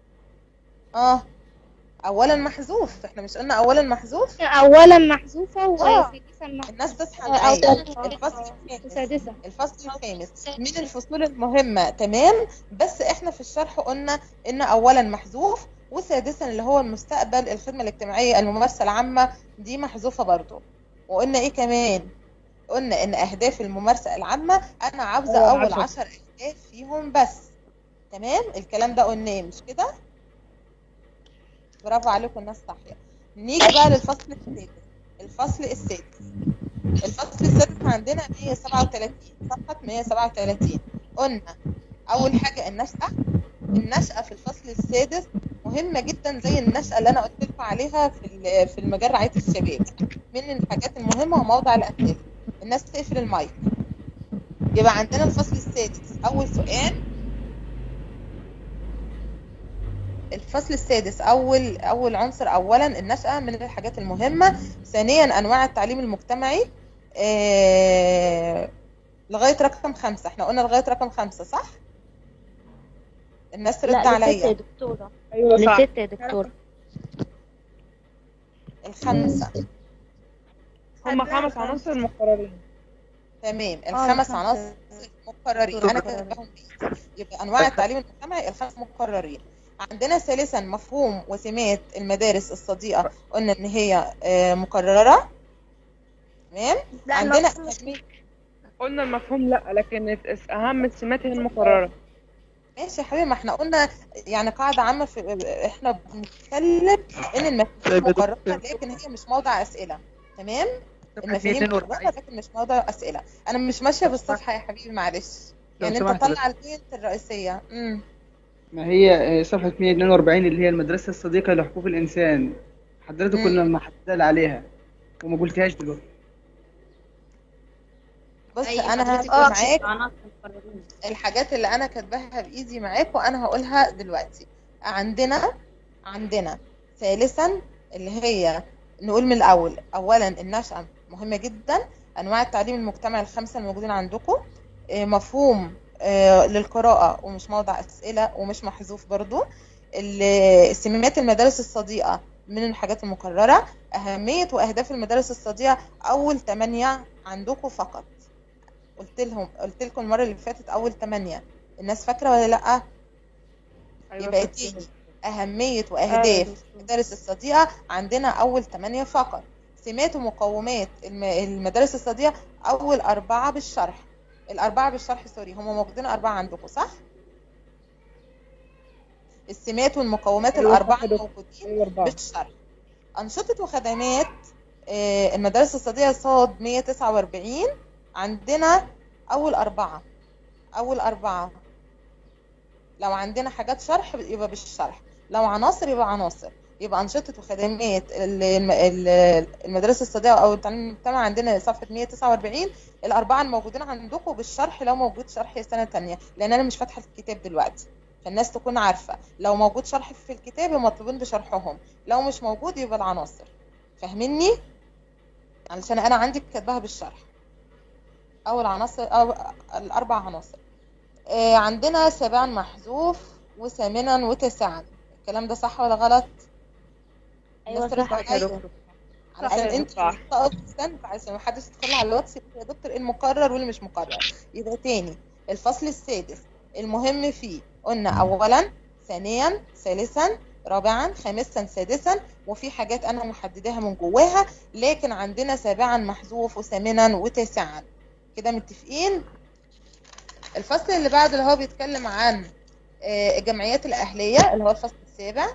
اه اولا محذوف احنا مش قلنا اولا محذوف أولا محذوفة آه. وسادسا محذوفة الناس تصحى أو معايا ثالثا. الفصل الخامس وسادسا الفصل الخامس من الفصول المهمة تمام بس احنا في الشرح قلنا ان اولا محذوف وسادسا اللي هو المستقبل الخدمة الاجتماعية الممارسة العامة دي محذوفة برضو وقلنا ايه كمان قلنا ان اهداف الممارسة العامة انا عاوزة أول اول عشر. عشر اهداف فيهم بس تمام الكلام ده قلناه مش كده برافو عليكم الناس صاحية نيجي بقى للفصل السادس الفصل السادس الفصل السادس عندنا 137 صفحة 137 قلنا أول حاجة النشأة النشأة في الفصل السادس مهمة جدا زي النشأة اللي أنا قلت لكم عليها في ال- في المجال رعاية الشباب من الحاجات المهمة وموضع الأسئلة الناس تقفل المايك يبقى عندنا الفصل السادس أول سؤال الفصل السادس أول أول عنصر أولا النشأة من الحاجات المهمة ثانيا أنواع التعليم المجتمعي آه، لغاية رقم خمسة احنا قلنا لغاية رقم خمسة صح؟ الناس ترد لا لستة يا عليا دكتورة ايوه صح لستة يا دكتورة الخمسة هم خمس عناصر مقررين تمام آه، الخمس الخمسة. عناصر مقررين انا كاتباهم بإيدي. يبقى انواع التعليم المجتمعي الخمس مقررين عندنا ثالثا مفهوم وسمات المدارس الصديقة قلنا ان هي آه، مقررة تمام لا، عندنا المفهوم- أهمية قلنا المفهوم لا لكن اهم السمات هي المقررة ماشي يا حبيبي ما احنا قلنا يعني قاعدة عامة في احنا بنتكلم ان المفاهيم طيب يا مقررة دكتور. لكن هي مش موضع اسئلة تمام المفاهيم 240. مقررة لكن مش موضع اسئلة انا مش ماشية بالصفحة يا حبيبي معلش لو يعني انت سمحت طلع البوينت الرئيسية امم ما هي آه، صفحة 142 اللي هي المدرسة الصديقة لحقوق الإنسان حضرتك كنا محددة عليها وما قلتهاش دلوقتي بص أيوة، انا حضرتك هبقى قلتي معاك عناصر مقررين. الحاجات اللي انا كاتباها بايدي معاك وانا هقولها دلوقتي عندنا عندنا ثالثا اللي هي نقول من الاول اولا النشأة مهمة جدا انواع التعليم المجتمعي الخمسة الموجودين عندكم آه، مفهوم آه، للقراءة ومش موضع اسئلة ومش محذوف برضو ال- سمات المدارس الصديقة من الحاجات المقررة أهمية وأهداف المدارس الصديقة أول تمانية عندكم فقط قلت لهم قلت لكم المرة اللي فاتت أول تمانية الناس فاكرة ولا لأ؟ يبقى تيجي أهمية وأهداف المدارس الصديقة عندنا أول تمانية فقط سمات ومقومات الم- المدارس الصديقة أول أربعة بالشرح الأربعة بالشرح سوري هم موجودين أربعة عندكم صح؟ السمات والمقومات أيوة، الأربعة صح يا دكتور. موجودين أيوة، أربعة. بالشرح أنشطة وخدمات آه، المدارس الصديقة صاد 149 عندنا أول أربعة أول أربعة لو عندنا حاجات شرح يبقى بالشرح لو عناصر يبقى عناصر يبقى أنشطة وخدمات ال- الم- ال- المدارس الصديقة أو التعليم المجتمع عندنا صفحة 149 الأربعة الموجودين عندكم بالشرح لو موجود شرح سنة تانية لأن أنا مش فاتحة الكتاب دلوقتي فالناس تكون عارفة لو موجود شرح في الكتاب يبقى مطلوبين بشرحهم لو مش موجود يبقى العناصر فاهميني؟ علشان أنا عندي كاتباها بالشرح أو العناصر أو الأربع عناصر آه، عندنا سابعا محذوف وثامنا وتاسعا الكلام ده صح ولا غلط؟ أيوة الناس ترد صح يا عليا. دكتور. علشان صح يا انت دكتور. تقف تستنى عشان محدش يدخل على الواتس يقول يا دكتور ايه المقرر واللي مش مقرر يبقى تاني الفصل السادس المهم فيه قلنا اولا ثانيا ثالثا رابعا خامسا سادسا وفي حاجات انا محدداها من جواها لكن عندنا سابعا محذوف وثامنا وتاسعا كده متفقين الفصل اللي بعده اللي هو بيتكلم عن آه، الجمعيات الأهلية اللي هو الفصل السابع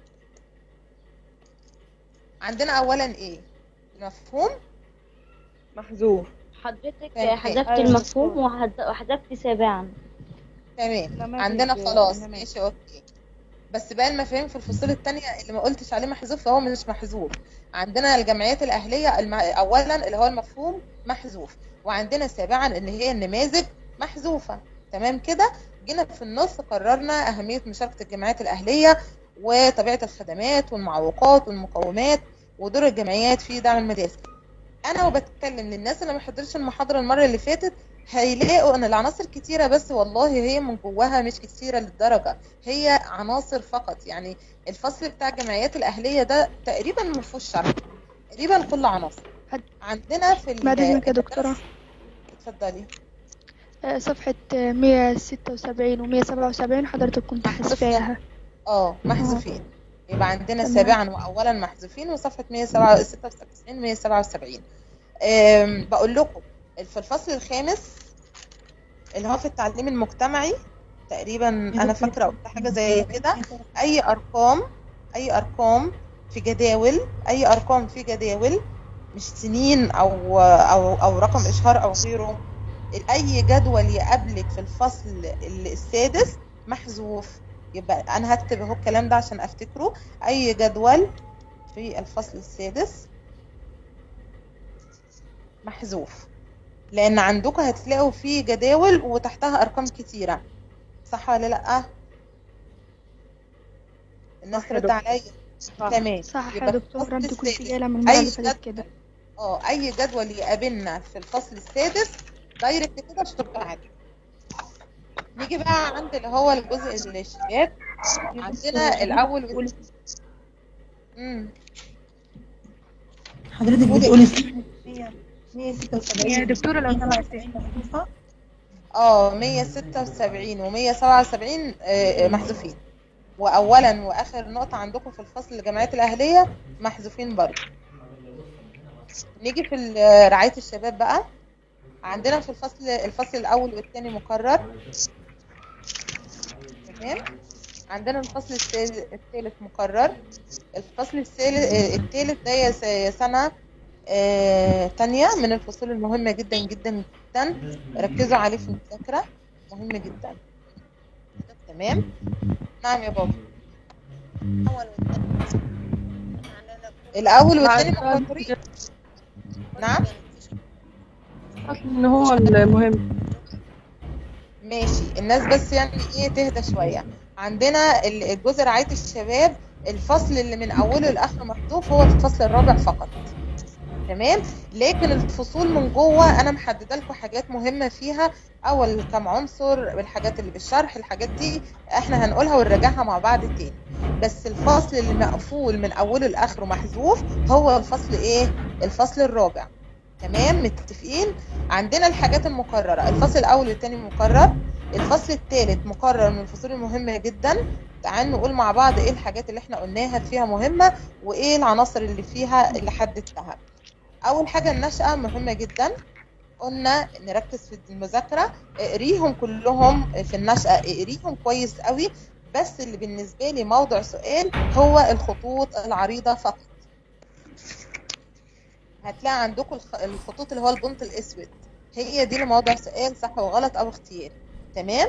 عندنا أولا إيه؟ المفهوم محذوف حضرتك تمام. حذفت أيوة المفهوم وحذ- وحذفت سابعا تمام نماذج- عندنا خلاص نماذج. ماشي اوكي بس بقى المفاهيم في الفصول التانية اللي ما قلتش عليه محذوف فهو مش محذوف عندنا الجمعيات الأهلية الم... أولا اللي هو المفهوم محذوف وعندنا سابعا اللي هي النماذج محذوفة تمام كده جينا في النص قررنا أهمية مشاركة الجمعيات الأهلية وطبيعة الخدمات والمعوقات والمقومات ودور الجمعيات في دعم المدارس انا وبتكلم للناس اللي ما حضرش المحاضره المره اللي فاتت هيلاقوا ان العناصر كتيره بس والله هي من جواها مش كتيره للدرجه هي عناصر فقط يعني الفصل بتاع الجمعيات الاهليه ده تقريبا ما فيهوش شرح تقريبا كل عناصر عندنا في ال- بعد إذنك يا دكتورة اتفضلي آه، صفحة مية ستة وسبعين ومية سبعة وسبعين حضرتك كنت حاسباها اه محذوفين يبقى عندنا تمام. سابعا واولا محذوفين وصفحه 196 177 أم، بقول لكم في الفصل الخامس اللي هو في التعليم المجتمعي تقريبا انا فاكره قلت حاجه زي كده اي ارقام اي ارقام في جداول اي ارقام في جداول مش سنين او او او رقم اشهار او غيره اي جدول يقابلك في الفصل السادس محذوف يبقى انا هكتب اهو الكلام ده عشان افتكره اي جدول في الفصل السادس محذوف لان عندكم هتلاقوا فيه جداول وتحتها ارقام كتيره صح ولا لا الناس صح يا ترد دكتور. عليا تمام صح يا يبقى دكتور الفصل انت كنت السادس جاية من المرة اي اللي فاتت جد... كده اه اي جدول يقابلنا في الفصل السادس دايركت كده اشتغل عليه نيجي بقى عند اللي هو الجزء الشباب عندنا الاول وال... امم حضرتك بتقولي صفحة 176 يا دكتورة لو سمحتي اه 176 و177 آه، محذوفين واولا واخر نقطه عندكم في الفصل الجمعيات الاهليه محذوفين برضه نيجي في ال- رعايه الشباب بقى عندنا في الفصل الفصل الاول والثاني مكرر تمام عندنا الفصل الثالث الثالث مكرر الفصل الثالث الثالث ده يا س- يا سنه آه، تانية من الفصول المهمة جدا جدا جدا ركزوا عليه في المذاكرة مهم جدا تمام نعم يا بابا الأول والثاني مكررين نعم ان هو المهم ماشي الناس بس يعني ايه تهدى شوية عندنا ال- الجزء رعاية الشباب الفصل اللي من أوله لآخره محذوف هو الفصل الرابع فقط تمام لكن الفصول من جوه انا محدده لكم حاجات مهمه فيها اول كام عنصر الحاجات اللي بالشرح الحاجات دي احنا هنقولها ونراجعها مع بعض تاني بس الفصل اللي مقفول من اوله لاخره محذوف هو الفصل ايه الفصل الرابع تمام متفقين عندنا الحاجات المكرره الفصل الاول والثاني مكرر الفصل الثالث مكرر من الفصول المهمه جدا تعالوا نقول مع بعض ايه الحاجات اللي احنا قلناها فيها مهمه وايه العناصر اللي فيها اللي حددتها اول حاجه النشأة مهمة جدا قلنا نركز في المذاكرة اقريهم كلهم في النشأة اقريهم كويس قوي بس اللي بالنسبة لي موضع سؤال هو الخطوط العريضة فقط هتلاقي عندكم الخ- الخطوط اللي هو البنط الاسود هي دي لموضع سؤال صح وغلط او اختيار تمام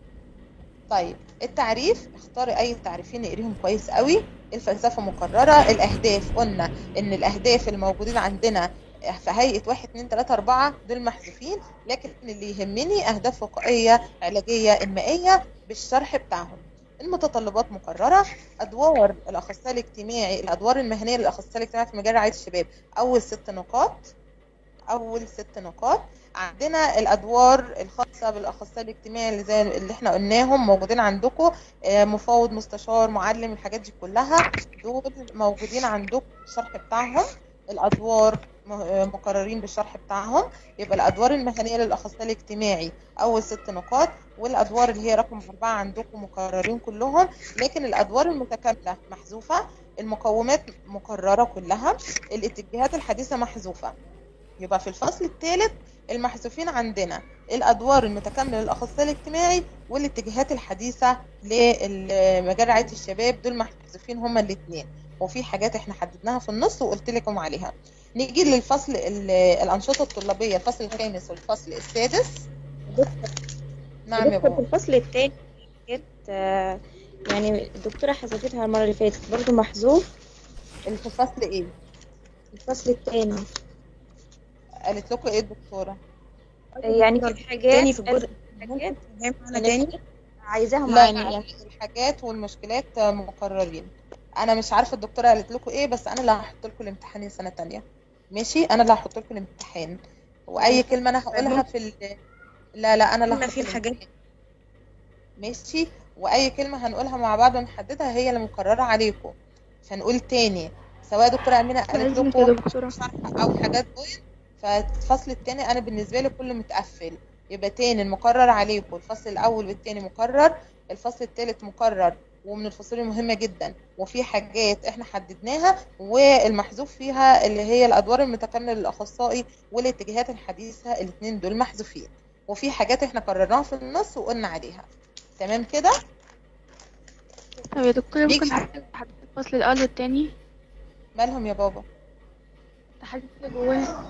طيب التعريف اختاري اي تعريفين نقريهم كويس قوي الفلسفه مقرره الاهداف قلنا ان الاهداف الموجودين عندنا في هيئه واحد اتنين تلاته اربعه دول محذوفين لكن اللي يهمني اهداف وقائيه علاجيه انمائيه بالشرح بتاعهم المتطلبات مقرره ادوار الاخصائي الاجتماعي الادوار المهنيه للاخصائي الاجتماعي في مجال رعايه الشباب اول ست نقاط اول ست نقاط عندنا الادوار الخاصه بالاخصائي الاجتماعي اللي زي اللي احنا قلناهم موجودين عندكم آه، مفوض مستشار معلم الحاجات دي كلها دول موجودين عندكم الشرح بتاعهم الادوار م- آه، مقررين بالشرح بتاعهم يبقى الادوار المهنيه للاخصائي الاجتماعي اول ست نقاط والادوار اللي هي رقم اربعه عندكم مقررين كلهم لكن الادوار المتكامله محذوفه المقومات مقرره كلها الاتجاهات الحديثه محذوفه يبقى في الفصل الثالث المحذوفين عندنا الادوار المتكامله للاخصائي الاجتماعي والاتجاهات الحديثه لمجال رعايه الشباب دول محذوفين هما الاثنين وفي حاجات احنا حددناها في النص وقلت لكم عليها نيجي للفصل ال- الانشطه الطلابيه الفصل الخامس والفصل السادس نعم يا دكتور في بابا الفصل التاني حاجات آه، يعني الدكتورة حذفتها المرة اللي فاتت برضه محذوف اللي في الفصل ايه الفصل التاني قالت لكم ايه الدكتوره يعني في حاجات تاني في الجزء حاجات على تاني عايزاها لا معانا لا يعني الحاجات والمشكلات مقررين انا مش عارفه الدكتوره قالت لكم ايه بس انا اللي هحط لكم الامتحان سنه تانية ماشي انا اللي هحط لكم الامتحان واي كلمه انا هقولها في ال... لا لا انا اللي قلنا هحط في الحاجات الامتحان. ماشي واي كلمه هنقولها مع بعض ونحددها هي اللي مقرره عليكم مش هنقول تاني سواء دكتوره امينه قالت لازم يا لكم دكتورة. شرح او حاجات بوينت فالفصل التاني انا بالنسبه لي كله متقفل يبقى تاني المقرر عليكم الفصل الاول والتاني مقرر الفصل التالت مقرر ومن الفصول المهمه جدا وفي حاجات احنا حددناها والمحذوف فيها اللي هي الادوار المتكامله للاخصائي والاتجاهات الحديثه الاثنين دول محذوفين وفي حاجات احنا قررناها في النص وقلنا عليها تمام كده طب يا دكتورة ليك ممكن تحدد الفصل الأول والتاني مالهم يا بابا تحدد اللي جواه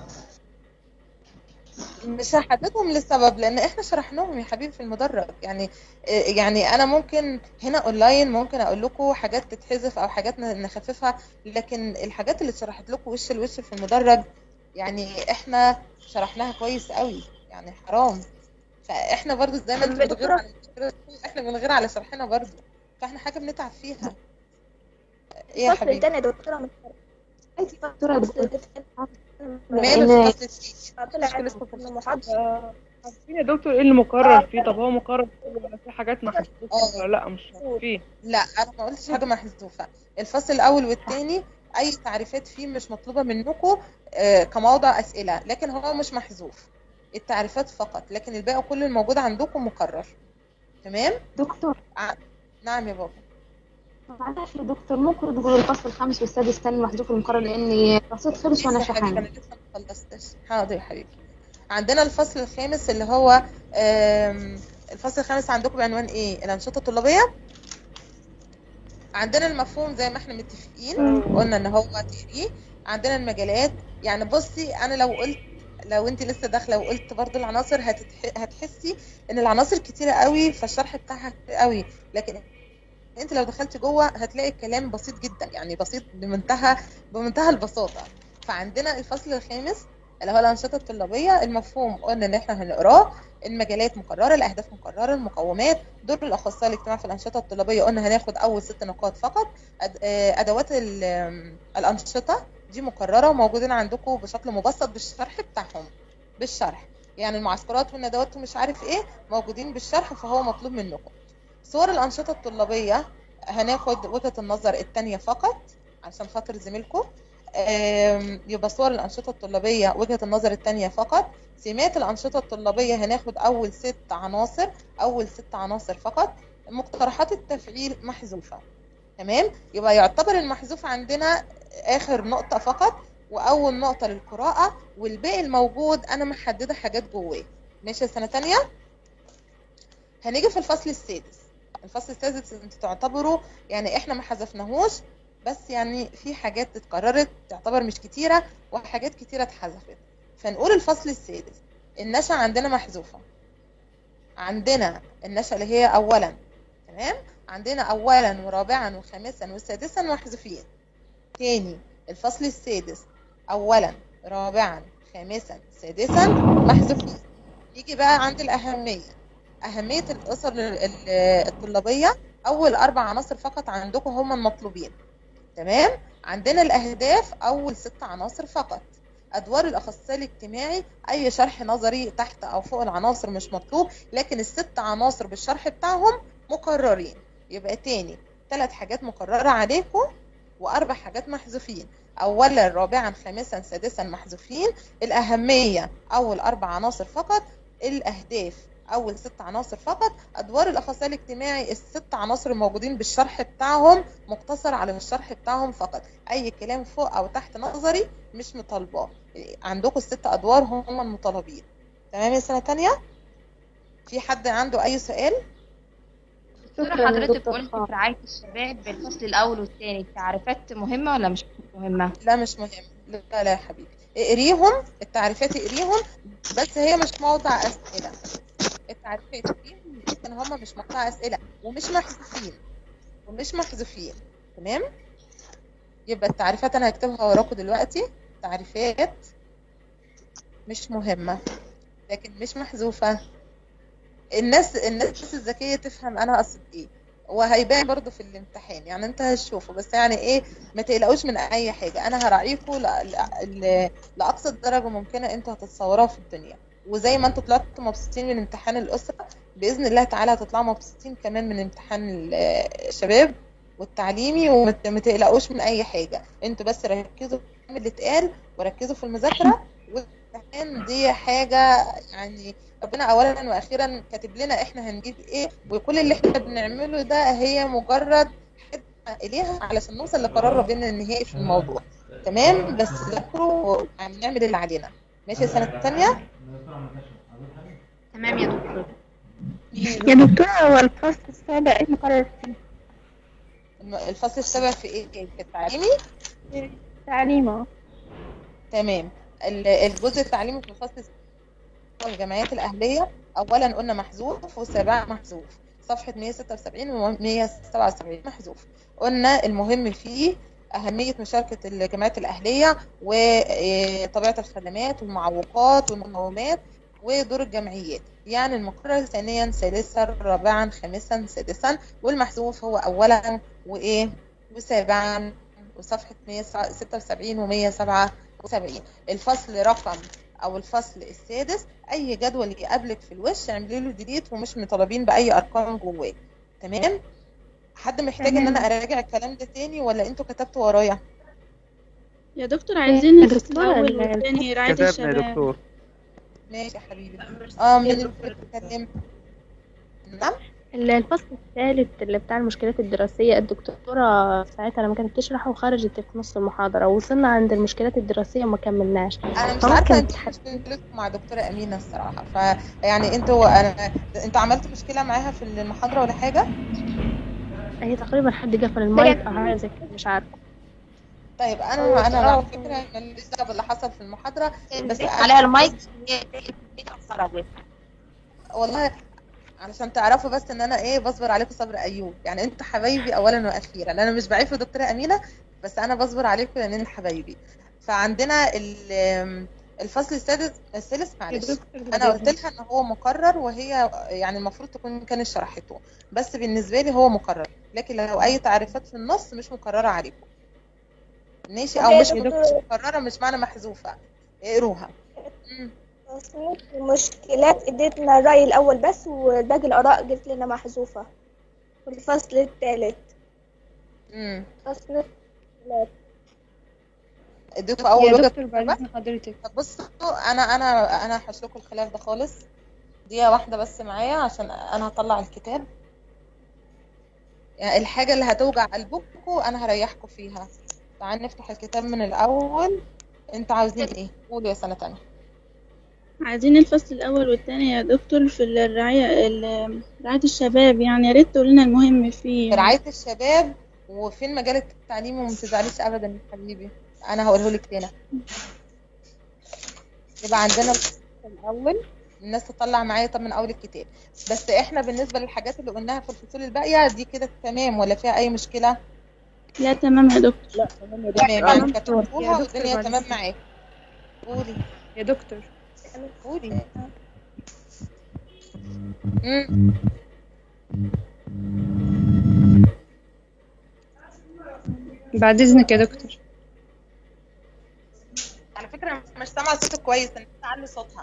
مش هحددهم لسبب لان احنا شرحناهم يا حبيبي في المدرج يعني يعني انا ممكن هنا اونلاين ممكن اقول لكم حاجات تتحذف او حاجات ن- نخففها لكن الحاجات اللي اتشرحت لكم وش لوش في المدرج يعني احنا شرحناها كويس قوي يعني حرام فاحنا برضو زي ما انتوا بتغيروا على احنا بنغير على شرحنا برضو فاحنا حاجه بنتعب فيها ايه يا الفصل حبيبي التاني يا دكتورة مش عايزة دكتورة بس ماله الفصل التاني طلع لسه في المحاضرة عارفين يا دكتور ايه اللي مقرر فيه طب هو مقرر فيه ولا في حاجات محذوفة ولا لا مش فيه لا انا ما قلتش حاجه محذوفه الفصل الاول والثاني اي تعريفات فيه مش مطلوبه منكم آه، كموضع اسئله لكن هو مش محذوف التعريفات فقط لكن الباقي كل الموجود عندكم مكرر تمام دكتور ع- نعم يا بابا معلش يا دكتور ممكن تقول الفصل الخامس والسادس تاني محذوف المقرر لأن الرصيد خلص وأنا لسه يا حبيبي شحان انا لسه ما خلصتش حاضر يا حبيبي عندنا الفصل الخامس اللي هو آم، الفصل الخامس عندكم بعنوان ايه الانشطه الطلابيه عندنا المفهوم زي ما احنا متفقين قلنا ان هو تقريه عندنا المجالات يعني بصي انا لو قلت لو انت لسه داخله وقلت برضو العناصر هتتح... هتحسي ان العناصر كتيره قوي فالشرح بتاعها كتير قوي لكن انت لو دخلت جوه هتلاقي الكلام بسيط جدا يعني بسيط بمنتهى بمنتهى البساطه فعندنا الفصل الخامس اللي هو الانشطه الطلابيه المفهوم قلنا ان احنا هنقراه المجالات مقرره الاهداف مقرره المقومات دور الاخصائي الاجتماعي في الانشطه الطلابيه قلنا هناخد اول ست نقاط فقط أد- آه، ادوات ال- آم، الانشطه دي مقرره وموجودين عندكم بشكل مبسط بالشرح بتاعهم بالشرح يعني المعسكرات والندوات ومش عارف ايه موجودين بالشرح فهو مطلوب منكم صور الانشطه الطلابيه هناخد وجهه النظر الثانيه فقط عشان خاطر زميلكم آم، يبقى صور الأنشطة الطلابية وجهة النظر التانية فقط سمات الأنشطة الطلابية هناخد أول ست عناصر أول ست عناصر فقط مقترحات التفعيل محذوفة تمام يبقى يعتبر المحذوف عندنا آخر نقطة فقط وأول نقطة للقراءة والباقي الموجود أنا محددة حاجات جواه ماشي يا سنة تانية هنيجي في الفصل السادس الفصل السادس انتوا تعتبروا يعني احنا ما حذفناهوش بس يعني في حاجات اتكررت تعتبر مش كتيرة وحاجات كتيرة اتحذفت فنقول الفصل السادس النشأة عندنا محذوفة عندنا النشأة اللي هي أولا تمام عندنا أولا ورابعا وخامسا وسادسا محذوفين تاني الفصل السادس أولا رابعا خامسا سادسا محذوفين يجي بقى عند الأهمية أهمية الأسر ال- ال- الطلابية أول أربع عناصر فقط عندكم هم المطلوبين تمام عندنا الأهداف أول ست عناصر فقط أدوار الأخصائي الاجتماعي أي شرح نظري تحت أو فوق العناصر مش مطلوب لكن الست عناصر بالشرح بتاعهم مكررين يبقى تاني ثلاث حاجات مكررة عليكم وأربع حاجات محذوفين أولا رابعا خامسا سادسا محذوفين الأهمية أول أربع عناصر فقط الأهداف أول ست عناصر فقط أدوار الأخصائي الاجتماعي الست عناصر الموجودين بالشرح بتاعهم مقتصر على الشرح بتاعهم فقط أي كلام فوق أو تحت نظري مش مطالباه عندكم الست أدوار هم المطالبين تمام يا سنة تانية في حد عنده أي سؤال دكتورة شكراً يا حضرتك دكتور قلت خالد. في رعاية الشباب بالفصل الأول والثاني التعريفات مهمة ولا مش مهمة؟ لا مش مهم لا لا يا حبيبي اقريهم التعريفات اقريهم بس هي مش موضع أسئلة التعريفات اقريهم لكن هم مش موضع أسئلة ومش محذوفين ومش محذوفين تمام يبقى التعريفات أنا هكتبها وراكم دلوقتي تعريفات مش مهمة لكن مش محذوفة الناس الناس الذكية تفهم أنا أقصد إيه وهيبان برضو في الامتحان يعني انت هتشوفه بس يعني ايه ما تقلقوش من اي حاجه انا هراعيكم ل... ل... ل... لاقصى درجه ممكنه انتوا هتتصوروها في الدنيا وزي ما انتوا طلعتوا مبسوطين من امتحان الاسره باذن الله تعالى هتطلعوا مبسوطين كمان من امتحان ال- الشباب والتعليمي وما ت- ما تقلقوش من اي حاجه انتوا بس ركزوا في اللي اتقال وركزوا في المذاكره والامتحان دي حاجه يعني ربنا اولا واخيرا كاتب لنا احنا هنجيب ايه وكل اللي احنا بنعمله ده هي مجرد خدمه اليها علشان نوصل لقرار ربنا النهائي في الموضوع تمام بس ذاكروا يعني نعمل اللي علينا ماشي السنه الثانيه تمام يا دكتور يا دكتورة هو الفصل السابع ايه مقرر فيه؟ الفصل السابع في ايه في التعليمي تعليم اه تمام ال- الجزء التعليمي في الفصل السابع الجمعيات الأهلية أولا قلنا محذوف والسابع محذوف صفحة 176 و 177 محذوف قلنا المهم فيه أهمية مشاركة الجمعيات الأهلية وطبيعة الخدمات والمعوقات والمقومات ودور الجمعيات يعني المقرر ثانيا ثالثا رابعا خامسا سادسا والمحذوف هو أولا وإيه وسابعا وصفحة 176 و 177 الفصل رقم او الفصل السادس اي جدول يقابلك في الوش اعملي له ديليت ومش مطالبين باي ارقام جواه تمام حد محتاج ان انا اراجع الكلام ده تاني ولا انتوا كتبتوا ورايا يا دكتور عايزين يا الفصل دكتورة، الأول ال- والثاني رعاية كتبنا يا الشباب دكتور ماشي يا حبيبي اه مين اللي بيتكلم نعم ال- الفصل الثالث اللي بتاع المشكلات الدراسية الدكتورة ساعتها لما كانت بتشرح وخرجت في نص المحاضرة وصلنا عند المشكلات الدراسية وما كملناش انا مش فممكن عارفه انت تح- مشكلتكم مع دكتوره امينه الصراحه فيعني انتوا انا انتوا عملتوا مشكله معاها في المحاضره ولا حاجه هي تقريبا حد قفل المايك أو حاجة زي كده مش عارفة طيب انا انا على فكره ماليش دعوه باللي حصل في المحاضره بس بس عليها المايك هي خرجت والله علشان تعرفوا بس ان انا ايه بصبر عليكم صبر ايوب يعني انتوا حبايبي اولا واخيرا انا مش بعيب في دكتوره امينه بس انا بصبر عليكم لان انتوا حبايبي فعندنا ال- الفصل السادس الثالث معلش انا قلت لها ان هو مقرر وهي يعني المفروض تكون كانت شرحته بس بالنسبه لي هو مقرر لكن لو اي تعريفات في النص مش مقرره عليكم ماشي او طب يا مش دكتور. مش مقرره مش معنى محذوفه اقروها مم. تصنيف المشكلات اديتنا الرأي الأول بس والباقي الآراء قلت لنا محذوفة في الفصل الثالث امم تصنيف المشكلات اديتوا اول يا وجهه دكتور بعد اذن حضرتك طب بصوا انا انا انا هحش لكم الخلاف ده خالص دقيقة واحدة بس معايا عشان انا هطلع الكتاب يعني الحاجة اللي هتوجع قلبكم انا هريحكم فيها تعال نفتح الكتاب من الاول انتوا عاوزين ايه قولوا يا سنة تانية عايزين الفصل الأول والثاني يا دكتور في الرعاية ال- رعاية الشباب يعني يا ريت تقول لنا المهم فيه رعاية الشباب وفين مجال التعليم وما تزعليش ابدا يا حبيبي انا هقوله لك تاني يبقى عندنا الفصل الاول الناس تطلع معايا طب من اول الكتاب بس احنا بالنسبه للحاجات اللي قلناها في الفصول الباقيه دي كده تمام ولا فيها اي مشكله لا تمام يا دكتور لا تمام يا تمام دكتور يعني يا كتبتوها دكتور والدنيا بعد تمام إذنك. معاك قولي يا دكتور قولي مم. بعد اذنك يا دكتور على فكره مش سامعه صوتك كويس انا تعلي صوتها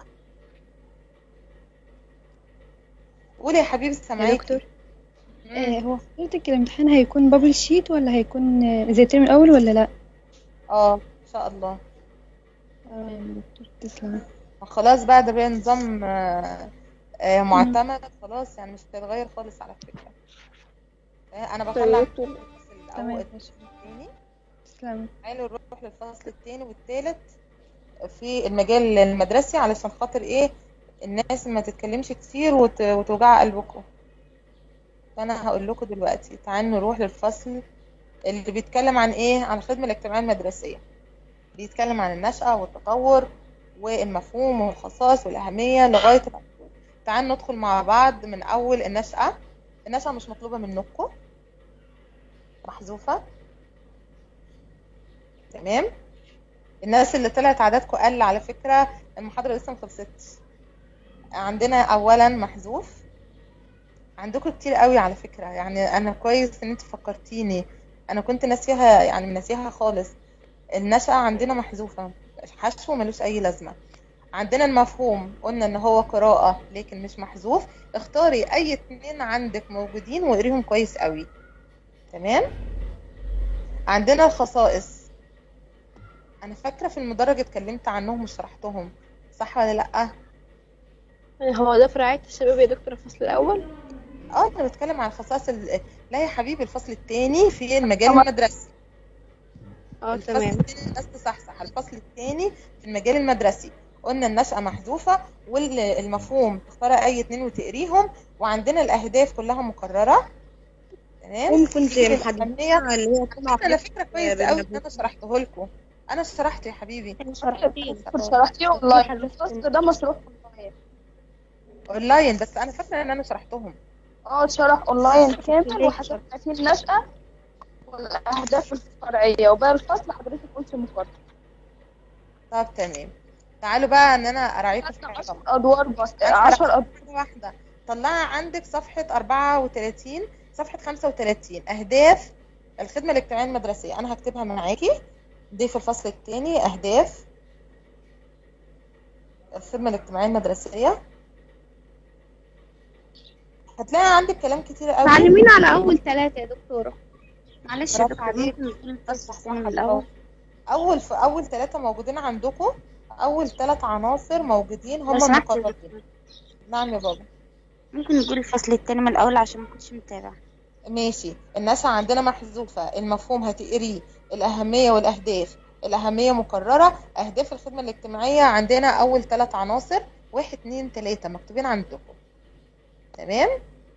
قولي يا حبيبي يا سامعاكي دكتور آه هو حضرتك الامتحان هيكون بابل شيت ولا هيكون آه، زي الترم الأول ولا لأ؟ اه ان شاء الله اه يا دكتور تسلم خلاص بقى ده بقى نظام آه، آه، معتمد خلاص يعني مش هتتغير خالص على فكرة آه، انا بطلع طيب. من الفصل الاول تمام. الفصل الثاني تسلم تعالوا نروح للفصل الثاني والثالث في المجال المدرسي علشان خاطر ايه الناس ما تتكلمش كتير وت- وتوجع قلبكم فانا هقول لكم دلوقتي تعالوا نروح للفصل اللي بيتكلم عن ايه عن الخدمة الاجتماعية المدرسية بيتكلم عن النشأة والتطور والمفهوم والخصائص والأهمية لغاية الأطفال تعال ندخل مع بعض من أول النشأة النشأة مش مطلوبة منكم محذوفة تمام الناس اللي طلعت عددكم قل على فكرة المحاضرة لسه مخلصتش عندنا أولا محذوف عندكم كتير قوي على فكرة يعني أنا كويس إن انت فكرتيني أنا كنت ناسيها يعني ناسيها خالص النشأة عندنا محذوفة حشو ملوش أي لازمة عندنا المفهوم قلنا ان هو قراءة لكن مش محذوف اختاري اي اتنين عندك موجودين واقريهم كويس قوي تمام عندنا الخصائص انا فاكرة في المدرج اتكلمت عنهم وشرحتهم صح ولا لا هو ده في رعاية الشباب يا دكتور الفصل الأول اه انا بتكلم عن الخصائص ال... لا يا حبيبي الفصل الثاني في المجال المدرسي اه الفصل تمام الثاني الناس تصحصح الفصل الثاني في المجال المدرسي قلنا النشأة محذوفة والمفهوم تختار أي اتنين وتقريهم وعندنا الأهداف كلها مكررة تمام ممكن تيجي محددة للأهمية اللي هي طبعا أنا فكرة كويس قوي إن أنا شرحته لكم أنا شرحت يا حبيبي شرحتيه والله الفصل ده مشروع أونلاين بس أنا فاكرة إن أنا شرحتهم اه شرح اونلاين كامل وحسبنا فيه النشأة والأهداف الفرعية وباقي الفصل حضرتك قلت مفرد طب تمام تعالوا بقى إن أنا أراعيكم في حاجة طبعا أدوار بس أنا 10 شرحت أدوار حاجة واحدة طلعي عندك صفحة 34 صفحة 35 أهداف الخدمة الاجتماعية المدرسية أنا هكتبها معاكي دي في الفصل الثاني أهداف الخدمة الاجتماعية المدرسية هتلاقي عندك كلام كتير قوي معلمين على أول ثلاثة يا دكتورة معلش يا برافو دكتور عليك. ممكن نقول الفصل صح الثاني من صح الأول أول في أول ثلاثة موجودين عندكم أول ثلاث عناصر موجودين لو هم سمحت يا المقررين دكتور نعم يا بابا ممكن نقول الفصل الثاني من الأول عشان ما كنتش متابعة ماشي النشأة عندنا محذوفة المفهوم هتقريه الأهمية والأهداف الأهمية مكررة أهداف الخدمة الاجتماعية عندنا أول ثلاث عناصر واحد اتنين تلاتة مكتوبين عندكم تمام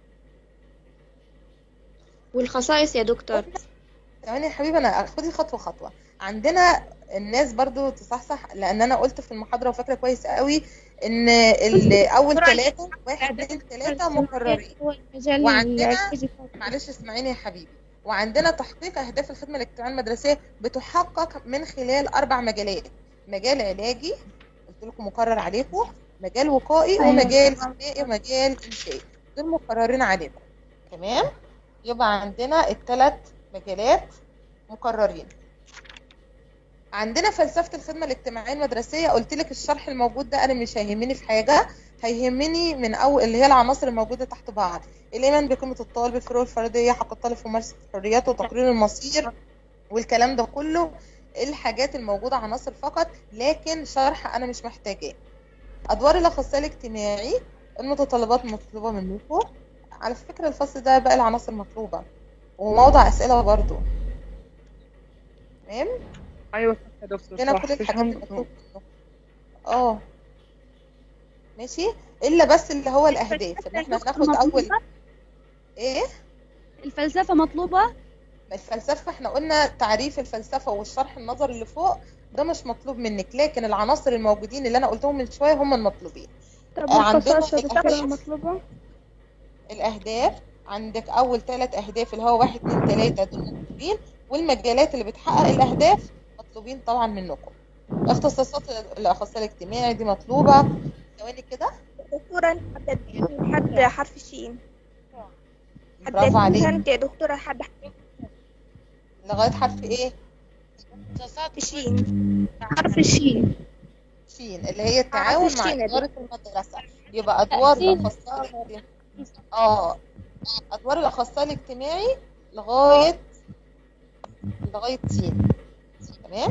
والخصائص يا دكتور ثواني يا حبيبي أنا خدي خطوة خطوة عندنا الناس برضو تصحصح لأن أنا قلت في المحاضرة وفاكرة كويس قوي إن ال- أول ثلاثة واحد اتنين تلاتة مكررين هو المجال وعندنا الكيجي معلش اسمعيني يا حبيبي وعندنا تحقيق أهداف الخدمة الاجتماعية المدرسية بتحقق من خلال أربع مجالات مجال علاجي قلت لكم مقرر عليكم مجال وقائي أيوة. ومجال حمائي ومجال إنشائي دول مقررين عليكم تمام يبقى عندنا الثلاث مجالات مقررين عندنا فلسفة الخدمة الاجتماعية المدرسية قلت لك الشرح الموجود ده أنا مش هيهمني في حاجة هيهمني من أول اللي هي العناصر الموجودة تحت بعض الإيمان بقيمة الطالب الفروق الفردية حق الطالب في ممارسة حرياته وتقرير المصير والكلام ده كله الحاجات الموجودة عناصر فقط لكن شرح أنا مش محتاجاه أدوار الأخصائي الاجتماعي المتطلبات المطلوبة منكم على فكرة الفصل ده بقى العناصر مطلوبة وموضع أسئلة برضو تمام ايوه صح يا دكتور هنا صح كل الحاجات تفهم- المطلوبة اه ماشي إلا بس اللي هو الأهداف إن احنا هناخد أول إيه الفلسفة مطلوبة الفلسفة احنا قلنا تعريف الفلسفة والشرح النظري اللي فوق ده مش مطلوب منك لكن العناصر الموجودين اللي انا قلتهم من شوية هم المطلوبين طب آه، عندنا والخصائص يا دكتورة الأهداف مطلوبة الأهداف عندك أول ثلاث أهداف اللي هو واحد اتنين تلاتة دول مطلوبين والمجالات اللي بتحقق الأهداف مطلوبين طبعا منكم اختصاصات الأخصائي الاجتماعي دي مطلوبة ثواني كده دكتورة نحدد لحد حرف الشين برافو عليك حددت يا دكتورة لحد لغاية حرف ايه؟ الشين حرف الشين شين اللي هي التعاون مع الشين دي. إدارة المدرسة يبقى أدوار تأثير. الأخصائي الاجتماعي اه أدوار الأخصائي الاجتماعي لغاية لغاية سين تمام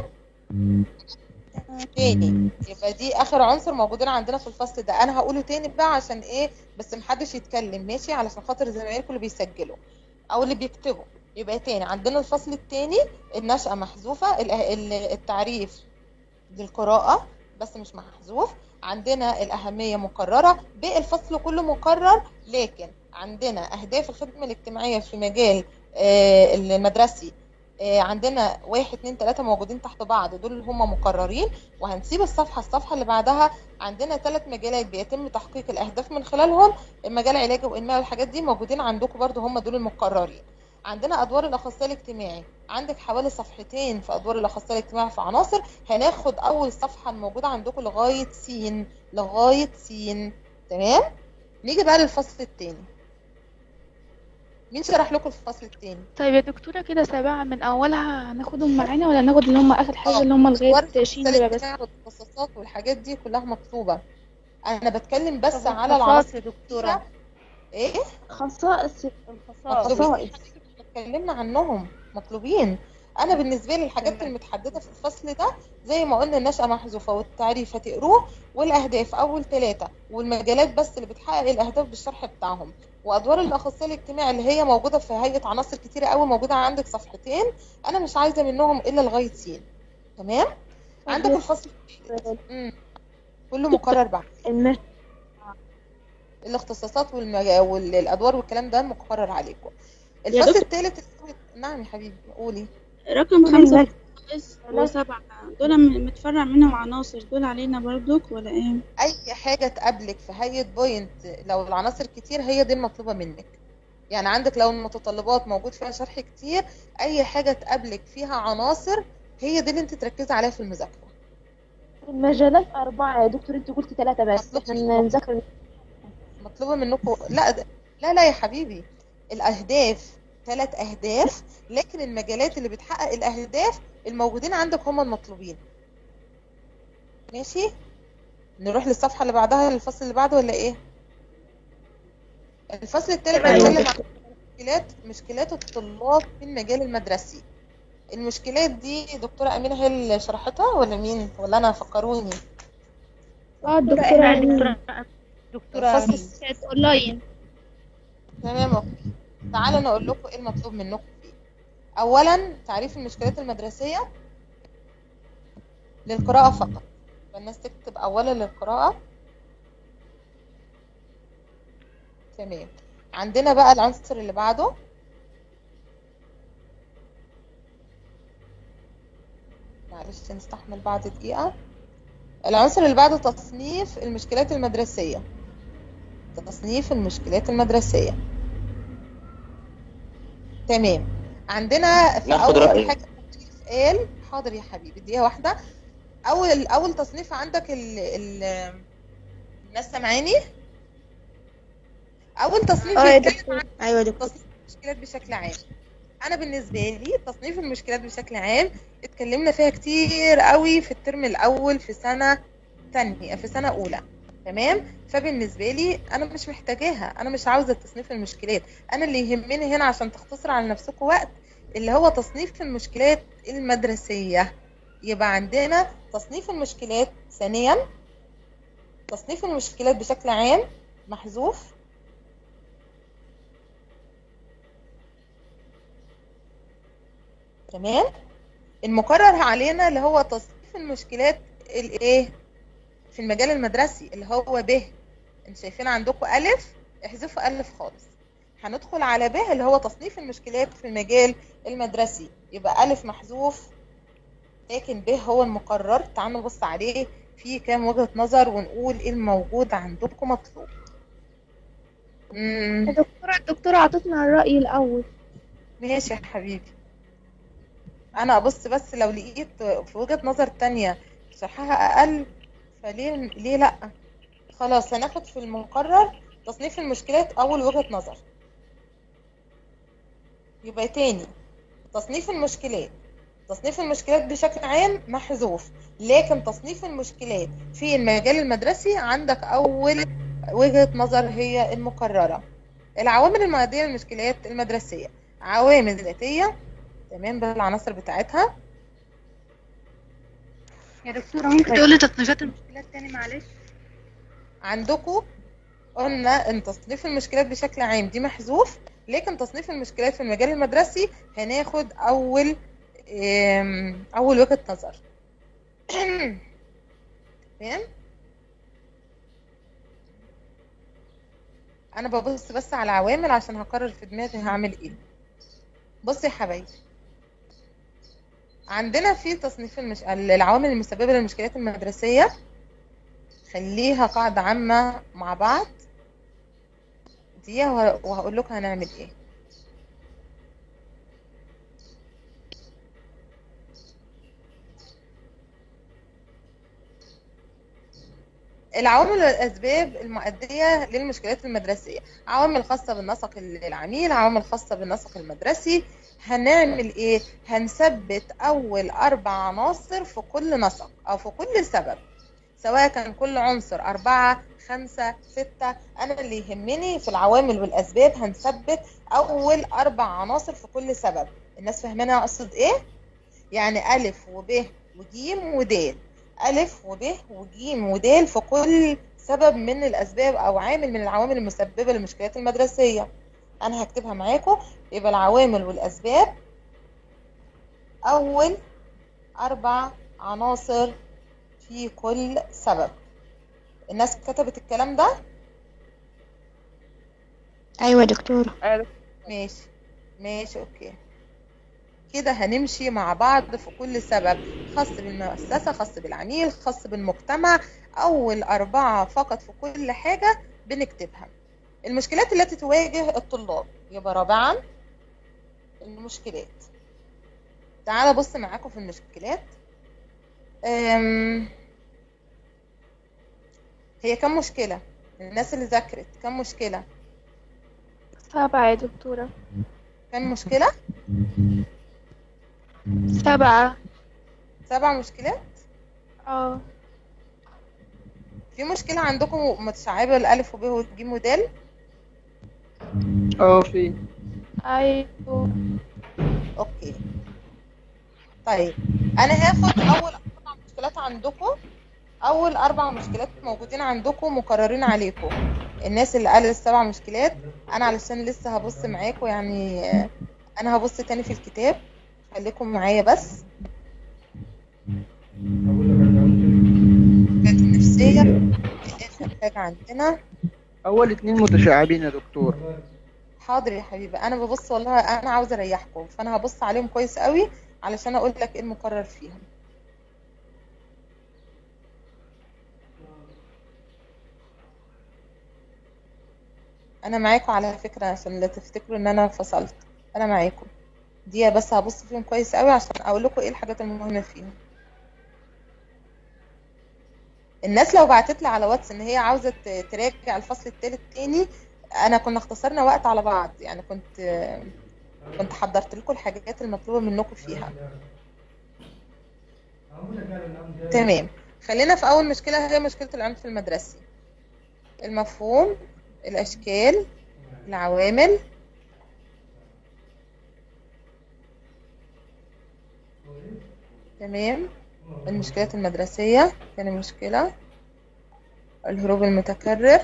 تاني يبقى دي آخر عنصر موجودين عندنا في الفصل ده أنا هقوله تاني بقى عشان إيه بس محدش يتكلم ماشي علشان خاطر زمايلكم اللي بيسجلوا أو اللي بيكتبوا يبقى تاني عندنا الفصل التاني النشأة محذوفة الأه- ال- التعريف للقراءة بس مش محذوف عندنا الأهمية مكررة باقي الفصل كله مكرر لكن عندنا أهداف الخدمة الاجتماعية في مجال آه، المدرسي آه، عندنا واحد اتنين تلاتة موجودين تحت بعض دول اللي هم مكررين وهنسيب الصفحة الصفحة اللي بعدها عندنا ثلاث مجالات بيتم تحقيق الأهداف من خلالهم المجال علاجي وإنماء والحاجات دي موجودين عندكم برضو هم دول المكررين عندنا أدوار الأخصائي الاجتماعي عندك حوالي صفحتين في أدوار الأخصائي الاجتماعي في عناصر هناخد أول صفحة الموجودة عندكم لغاية سين لغاية سين تمام نيجي بقى للفصل التاني مين شرح لكم الفصل التاني طيب يا دكتورة كده سبعة من أولها هناخدهم معانا ولا ناخد اللي هم آخر حاجة اللي هم لغاية شين دول بس والتخصصات والحاجات دي كلها مطلوبة أنا بتكلم بس طب على الخصائص العناصر يا دكتورة إيه خصائص مطلوبين الخصائص اتكلمنا عنهم مطلوبين انا بالنسبه لي الحاجات المتحدده في الفصل ده زي ما قلنا النشأة محذوفه والتعريف هتقروه والاهداف اول ثلاثه والمجالات بس اللي بتحقق الاهداف بالشرح بتاعهم وادوار الاخصائي الاجتماعي اللي هي موجوده في هيئه عناصر كتيره قوي موجوده عندك صفحتين انا مش عايزه منهم الا لغايه سين تمام عندك الفصل مم. كله مكرر بعد المش... الاختصاصات والمج... والادوار والكلام ده مقرر عليكم يا الفصل دكتور. الثالث نعم يا حبيبي قولي رقم خمسة خصائص وسبعة دول م- متفرع منهم عناصر دول علينا برضك ولا ايه؟ اي حاجه تقابلك في هيئه بوينت لو العناصر كتير هي دي المطلوبه منك يعني عندك لو المتطلبات موجود فيها شرح كتير اي حاجه تقابلك فيها عناصر هي دي اللي انت تركزي عليها في المذاكره المجالات أربعة يا دكتور أنت قلتي ثلاثة بس احنا نذاكر مطلوبه منكم لا ده- لا لا يا حبيبي الاهداف ثلاث اهداف لكن المجالات اللي بتحقق الاهداف الموجودين عندك هم المطلوبين ماشي نروح للصفحه اللي بعدها للفصل اللي بعده ولا ايه الفصل الثالث أيوة. بيتكلم عن مشكلات مشكلات الطلاب في المجال المدرسي المشكلات دي دكتورة أمينة هي اللي شرحتها ولا مين ولا أنا فكروني اه الدكتورة دكتورة دكتورة الفصل كانت اونلاين تمام اوكي تعالوا انا اقول لكم ايه المطلوب منكم فيه اولا تعريف المشكلات المدرسيه للقراءه فقط فالناس تكتب اولا للقراءه تمام عندنا بقى العنصر اللي بعده معلش نستحمل بعد دقيقه العنصر اللي بعده تصنيف المشكلات المدرسيه تصنيف المشكلات المدرسيه تمام عندنا في ناخد اول رأيك. حاجه قال حاضر يا حبيبي دقيقه واحده اول اول تصنيف عندك ال ال الناس سامعاني اول تصنيف اه يا بيتكلم عن أيوة يا دكتور تصنيف المشكلات بشكل عام انا بالنسبه لي تصنيف المشكلات بشكل عام اتكلمنا فيها كتير قوي في الترم الاول في سنه تانية في سنه اولى تمام فبالنسبه لي انا مش محتاجاها انا مش عاوزه تصنيف المشكلات انا اللي يهمني هنا عشان تختصر على نفسكم وقت اللي هو تصنيف المشكلات المدرسيه يبقى عندنا تصنيف المشكلات ثانيا تصنيف المشكلات بشكل عام محذوف تمام المقرر علينا اللي هو تصنيف المشكلات الايه في المجال المدرسي اللي هو ب انتوا شايفين عندكم الف احذفوا الف خالص هندخل على ب اللي هو تصنيف المشكلات في المجال المدرسي يبقى ألف محذوف لكن ب هو المقرر تعالوا نبص عليه في كام وجهة نظر ونقول ايه الموجود عندكم مطلوب مم، الدكتورة الدكتورة عطتنا الرأي الأول ماشي يا حبيبي انا ابص بس لو لقيت في وجهة نظر تانية شرحها اقل فليه ليه لا خلاص هناخد في المقرر تصنيف المشكلات اول وجهة نظر يبقى تاني تصنيف المشكلات تصنيف المشكلات بشكل عام محذوف لكن تصنيف المشكلات في المجال المدرسي عندك اول وجهة نظر هي المقررة العوامل المؤدية للمشكلات المدرسية عوامل ذاتية تمام بالعناصر بتاعتها يا دكتورة ممكن تقولي تصنيفات المشكلات تاني معلش عندكم قلنا ان تصنيف المشكلات بشكل عام دي محذوف لكن تصنيف المشكلات في المجال المدرسي هناخد اول آم، اول وجهة نظر تمام انا ببص بس على العوامل عشان هقرر في دماغي هعمل ايه بص يا حبايبي عندنا في تصنيف المش... العوامل المسببة للمشكلات المدرسية خليها قاعدة عامة مع بعض دي وه- وهقول لكم هنعمل ايه العوامل والأسباب المؤدية للمشكلات المدرسية عوامل خاصة بالنسق العميل عوامل خاصة بالنسق المدرسي هنعمل ايه هنثبت اول اربع عناصر في كل نسق او في كل سبب سواء كان كل عنصر أربعة خمسة ستة أنا اللي يهمني في العوامل والأسباب هنثبت أول أربع عناصر في كل سبب الناس فاهمانة أقصد إيه؟ يعني ألف وب وجيم ودال ألف وب وجيم ودال في كل سبب من الأسباب أو عامل من العوامل المسببة للمشكلات المدرسية أنا هكتبها معاكم يبقى العوامل والأسباب أول أربع عناصر في كل سبب الناس كتبت الكلام ده ايوه يا دكتورة ماشي ماشي اوكي كده هنمشي مع بعض في كل سبب خاص بالمؤسسة خاص بالعميل خاص بالمجتمع أول أربعة فقط في كل حاجة بنكتبها المشكلات التي تواجه الطلاب يبقى رابعا المشكلات تعال بص معاكم في المشكلات أم... هي كم مشكلة الناس اللي ذاكرت كم مشكلة سبعة يا دكتورة كم مشكلة سبعة سبع مشكلات اه في مشكلة عندكم متشعبة الألف وب وجيم ودال اه في ايوه اوكي طيب انا هاخد اول اربع مشكلات عندكم اول اربع مشكلات موجودين عندكم مقررين عليكم الناس اللي قالت السبع مشكلات انا علشان لسه هبص معاكم يعني آه، انا هبص تاني في الكتاب خليكم معايا بس الحاجات النفسية اخر حاجة عندنا اول اتنين متشعبين يا دكتور حاضر يا حبيبي انا ببص والله انا عاوزه اريحكم فانا هبص عليهم كويس قوي علشان اقول لك ايه المقرر فيهم انا معاكم على فكره عشان لا تفتكروا ان انا فصلت انا معاكم دي بس هبص فيهم كويس قوي عشان اقول لكم ايه الحاجات المهمه فيهم الناس لو بعتت لي على واتس ان هي عاوزه ت- تراجع الفصل الثالث تاني انا كنا اختصرنا وقت على بعض يعني كنت كنت حضرت لكم الحاجات المطلوبه منكم فيها تمام خلينا في اول مشكله هي مشكله العنف المدرسي المفهوم الاشكال العوامل تمام المشكلات المدرسيه تاني مشكله الهروب المتكرر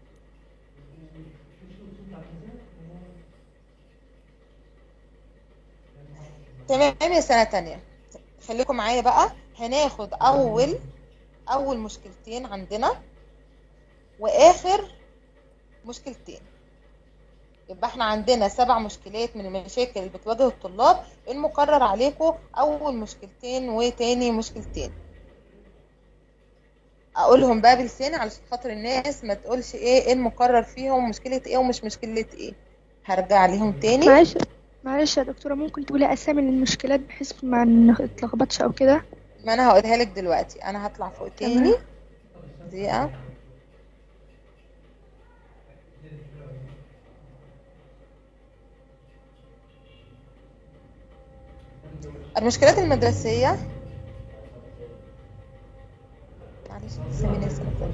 تمام يا سنة تانية خليكم معايا بقى هناخد أول أول مشكلتين عندنا وآخر مشكلتين يبقى احنا عندنا سبع مشكلات من المشاكل اللي بتواجه الطلاب المقرر عليكم اول مشكلتين وتاني مشكلتين اقولهم بقى بلساني علشان خاطر الناس ما تقولش ايه ايه المقرر فيهم مشكلة ايه ومش مشكلة ايه هرجع عليهم تاني معلش معلش يا دكتورة ممكن تقولي أسامي المشكلات بحيث ما نتلخبطش أو كده ما انا هقولها لك دلوقتي انا هطلع فوق تاني دقيقة المشكلات المدرسية معلش ساميني سنة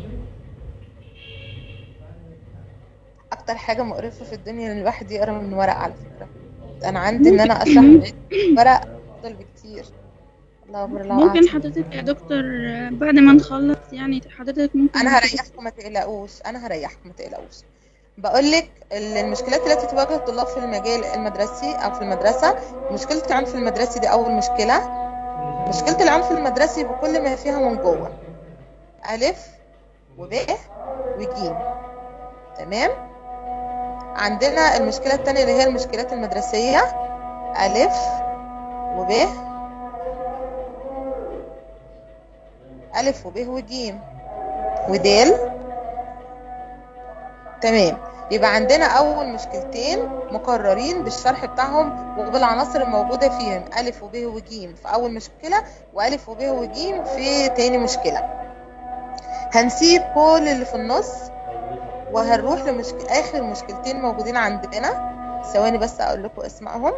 اكتر حاجة مقرفة في الدنيا ان الواحد يقرا من ورق على فكرة انا عندي ان انا اشرح من ورق افضل بكتير الله اكبر الله ممكن أعلم. حضرتك يا دكتور آه، بعد ما نخلص يعني حضرتك ممكن انا هريحكم ما تقلقوش انا هريحكم ما تقلقوش بقول لك المشكلات التي تواجه الطلاب في المجال المدرسي او في المدرسه مشكله العنف المدرسي دي اول مشكله مشكله العنف المدرسي بكل ما فيها من جوه الف وب وج تمام عندنا المشكله الثانيه اللي هي المشكلات المدرسيه الف وب ألف وب وجيم ودال تمام يبقى عندنا أول مشكلتين مقررين بالشرح بتاعهم وبالعناصر الموجودة فيهم ألف وب وجيم في أول مشكلة وألف وب وجيم في تاني مشكلة هنسيب كل اللي في النص وهنروح لمشك... آخر مشكلتين موجودين عندنا ثواني بس أقول لكم اسمائهم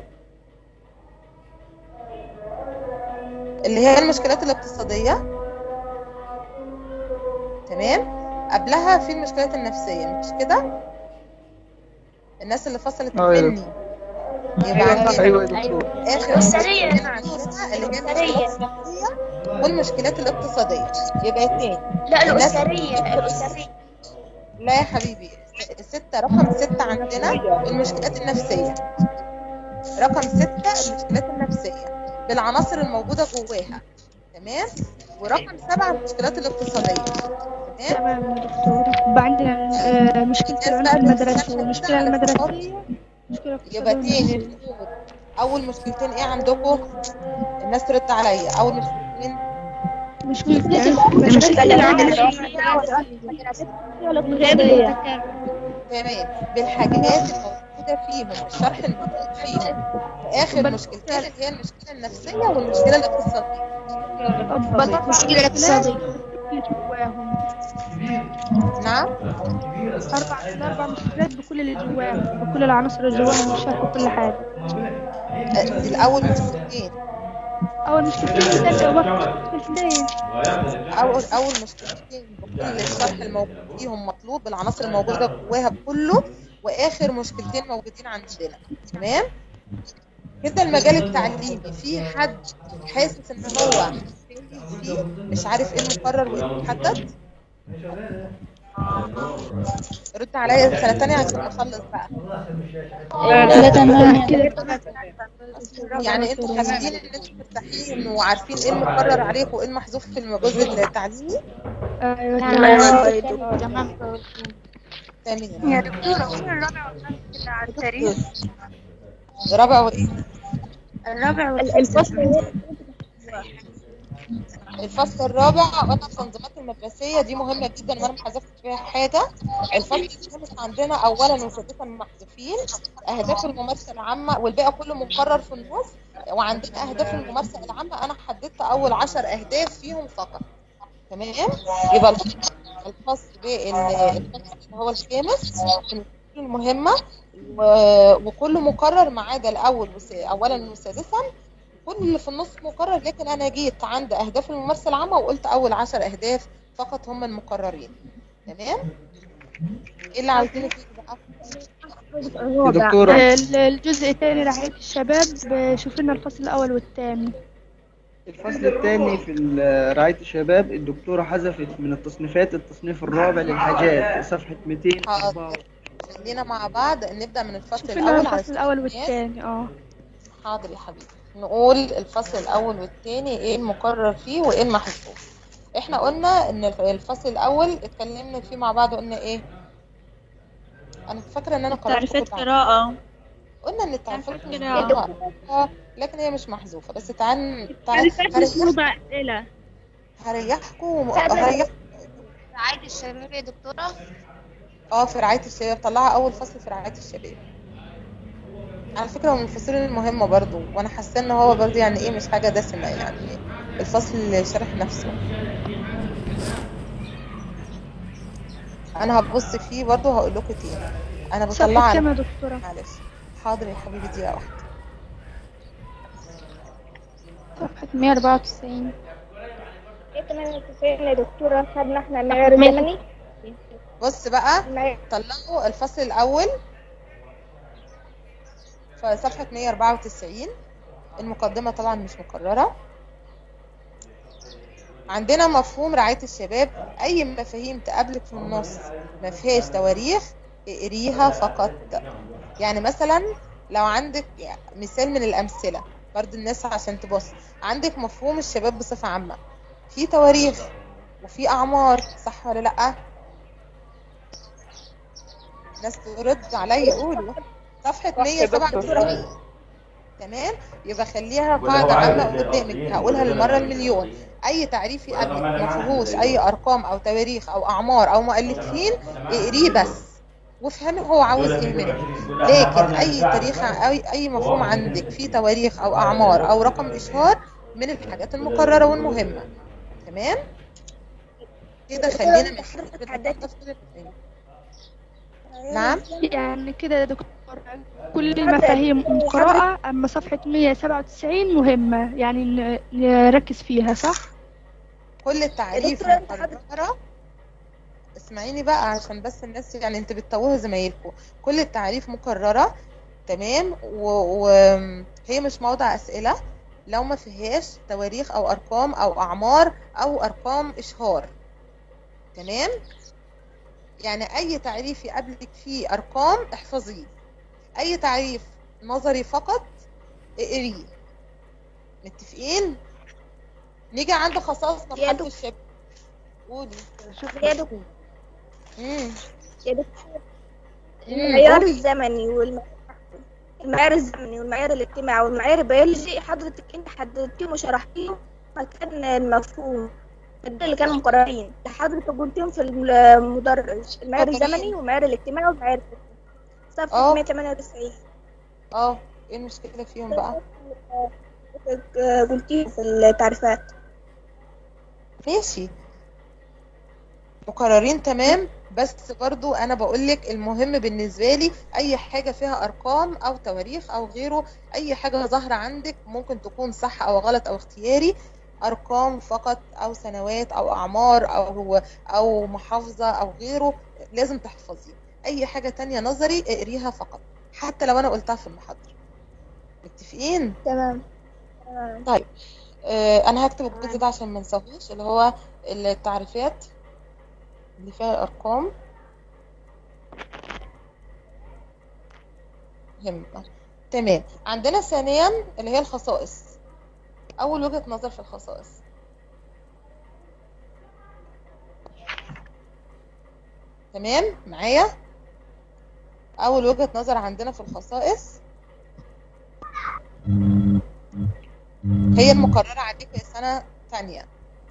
اللي هي المشكلات الاقتصادية تمام قبلها في المشكلات النفسية مش كده الناس اللي فصلت اه يا مني يبقى عندنا ايوه يا دكتور اخر مشكلتين عندنا اللي هي المشكلات النفسية والمشكلات الاقتصادية يبقى اتنين لا الناس- الأسرية الأسرية لا يا حبيبي ستة رقم ستة عندنا المشكلات النفسية رقم ستة المشكلات النفسية بالعناصر الموجودة جواها تمام ورقم سبعة المشكلات الاقتصادية تمام تمام يا دكتور يبقى عندنا آه، مشكلة العنف المدرسي والمشكلة المدرسية مشكلة يبقى اقتصادية تاني أول مشكلتين إيه عندكم؟ الناس ترد عليا أول مشكلتين مشكلة المشكلة العنف تمام بالحاجات الموجودة فيهم الشرح الموجود فيهم آخر مشكلتين اللي هي المشكلة النفسية والمشكلة الاقتصادية مشكلة اقتصادية جواهم نعم أربع الأربع مشكلات بكل اللي جواهم بكل العناصر اللي جواهم والشرح وكل حاجة آه، الأول مشكلتين أول مشكلتين كده مشكلتين أول أول مشكلتين بكل الشرح الموجود فيهم مطلوب بالعناصر الموجودة جواها كله وآخر مشكلتين موجودين عندنا تمام كده المجال التعليمي في حد حاسس إن هو فيه مش عارف إيه المقرر وإيه المحدد رد عليا سنة تانية عشان نخلص بقى لا تمام كده يعني انتوا حاسين ان انتوا مرتاحين وعارفين ايه المقرر عليكم وايه المحذوف في الجزء التعليمي أيوة تمام تمام تمام يا دكتورة قول الرابع والخامس كده على السريع رابع وايه الرابع والخامس الفصل الفصل الرابع قلنا التنظيمات المدرسية دي مهمة جدا وانا ما حذفتش فيها حاجة الفصل الخامس عندنا اولا وسادسا محذوفين اهداف الممارسة العامة والباقي كله مقرر في النص وعندنا اهداف الممارسة العامة انا حددت اول عشر اهداف فيهم فقط تمام يبقى الفصل الخاص بالفصل اللي هو الخامس المهمة و- وكله مقرر ما عدا الاول وس- اولا وسادسا كل اللي في النص مقرر لكن انا جيت عند اهداف الممارسه العامه وقلت اول عشر اهداف فقط هم المقررين تمام ايه اللي عاوزينه فيه بقى يا دكتورة ال- الجزء الثاني رعاية الشباب آه، شوف لنا الفصل الأول والثاني الفصل الثاني في ال- رعاية الشباب الدكتورة حذفت من التصنيفات التصنيف الرابع للحاجات صفحة 200 حاضر خلينا مع بعض نبدا من الفصل شوف لنا الاول على الفصل الأول السؤال. والثاني اه حاضر يا حبيبي نقول الفصل الاول والثاني ايه المقرر فيه وايه المحذوف احنا قلنا ان الفصل الاول اتكلمنا فيه مع بعض قلنا ايه انا فاكره ان انا قرأت تعريفات كل قراءة قلنا ان التعريفات تعريفات مش قراءة. محذوفة، لكن هي مش محذوفه بس تعال تعال تعريفات هريح مطلوبة أسئلة هريحكم هريح رعاية الشباب يا دكتورة اه في رعايه الشباب طلعها اول فصل في رعايه الشباب على فكره هو من الفصول المهمه برضو وانا حاسه ان هو برضو يعني ايه مش حاجه دسمه يعني الفصل اللي شرح نفسه انا هبص فيه برضو هقول لكم تاني انا بطلع صفحة كام يا على دكتورة؟ معلش حاضر يا حبيبي دقيقه واحده صفحة 194 98 يا دكتورة خدنا احنا المعيار الزمني بص بقى طلعوا الفصل الأول في صفحة 194 المقدمة طبعا مش مكررة عندنا مفهوم رعاية الشباب أي مفاهيم تقابلك في النص ما فيهاش تواريخ اقريها فقط يعني مثلا لو عندك مثال من الأمثلة برضو الناس عشان تبص عندك مفهوم الشباب بصفة عامة في تواريخ وفي أعمار صح ولا لأ؟ ناس ترد عليا يقولوا صفحة صح يا دكتور. 197 تمام يبقى خليها قاعدة عامة قدامك هقولها للمرة المليون أي تعريف يقابلك ما فيهوش أي أرقام أو تواريخ أو أعمار أو مؤلفين اقريه بس وافهمي هو عاوز ايه منك لكن اي تاريخ اي اي مفهوم عندك فيه تواريخ او اعمار او رقم اشهار من الحاجات المقرره والمهمه تمام كده خلينا ماشيين بالتفصيل. نعم يعني كده يا دكتور كل المفاهيم قراءة أما صفحة 197 مهمة يعني ن- نركز فيها صح؟ كل التعريف مقررة اسمعيني بقى عشان بس الناس يعني انت بتتوه زمايلكم كل التعريف مكررة تمام وهي مش موضع أسئلة لو ما فيهاش تواريخ أو أرقام أو أعمار أو أرقام إشهار تمام يعني أي تعريف يقابلك فيه أرقام احفظيه أي تعريف نظري فقط اقريه متفقين نيجي عند خصائص مرحلة الشباب قولي يا دكتور مم. يا دكتور مم، المعيار قولي. الزمني والم... المعيار الزمني والمعيار الاجتماعي والمعيار البيولوجي حضرتك انت حددتيهم وشرحتيهم مكان المفهوم ده اللي كانوا مقررين حضرتك قلتيهم في المدرج المعيار اتفضلي. الزمني والمعيار الاجتماعي والمعيار الفكري صفحة اه 198 اه ايه المشكلة فيهم بقى حضرتك قلتيهم في التعريفات ماشي مقررين تمام بس برضو انا بقولك المهم بالنسبة لي اي حاجة فيها ارقام او تواريخ او غيره اي حاجة ظاهرة عندك ممكن تكون صح او غلط او اختياري ارقام فقط او سنوات او اعمار او او محافظة او غيره لازم تحفظي اي حاجة تانية نظري اقريها فقط حتى لو انا قلتها في المحاضرة متفقين تمام طيب آه انا هكتب الجزء ده عشان ما نساهوش اللي هو التعريفات اللي فيها الارقام مهمة تمام عندنا ثانيا اللي هي الخصائص اول وجهة نظر في الخصائص تمام معايا اول وجهة نظر عندنا في الخصائص هي المقررة عليك في سنة تانية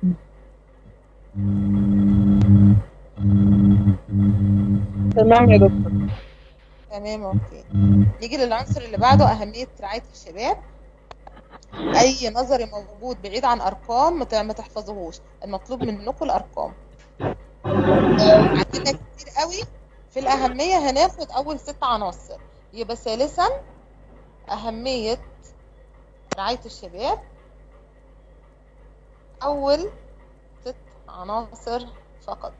تمام يا دكتور تمام اوكي نيجي للعنصر اللي بعده أهمية رعاية الشباب أي نظري موجود بعيد عن أرقام ما ت- ما تحفظوهوش المطلوب منكم الأرقام عندنا كتير قوي في الأهمية هناخد أول ست عناصر يبقى ثالثا أهمية رعاية الشباب أول ست عناصر فقط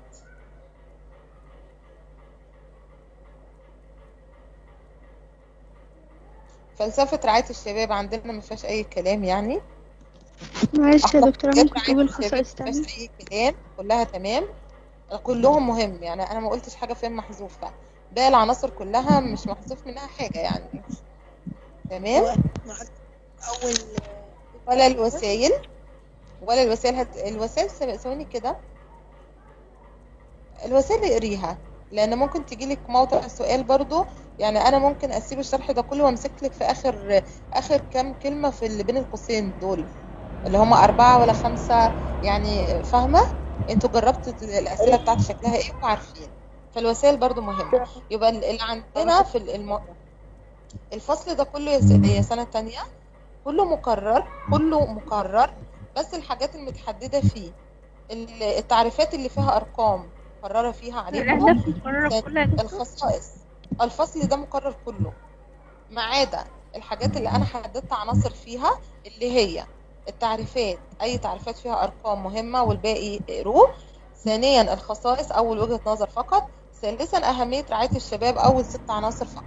فلسفة رعاية الشباب عندنا ما فيهاش أي كلام يعني معلش يا دكتورة أخلاقيات ممكن رعاية تقول الشباب خصائص ما تانية فيهاش أي كلام كلها تمام كلهم مهم يعني أنا ما قلتش حاجة فيهم محذوفة باقي العناصر كلها مش محذوف منها حاجة يعني تمام أول ولا الوسائل ولا الوسائل هت... الوسائل ثواني كده الوسائل اقريها لان ممكن تجيلك موضع سؤال برضو يعني انا ممكن اسيب الشرح ده كله وامسك لك في اخر اخر كام كلمة في اللي بين القوسين دول اللي هم أربعة ولا خمسة يعني فاهمة انتوا جربتوا الأسئلة بتاعت شكلها ايه وعارفين فالوسائل برضو مهمة يبقى اللي عندنا في الم... الفصل ده كله يا س- يا سنة تانية كله مكرر كله مكرر بس الحاجات المتحددة فيه ال- التعريفات اللي فيها أرقام مكررة فيها عليكم الأهداف مكررة كانت كلها يا دكتور؟ الخصائص الفصل ده مكرر كله ما عدا الحاجات اللي أنا حددت عناصر فيها اللي هي التعريفات أي تعريفات فيها أرقام مهمة والباقي اقروه ثانيا الخصائص أول وجهة نظر فقط ثالثا أهمية رعاية الشباب أول ست عناصر فقط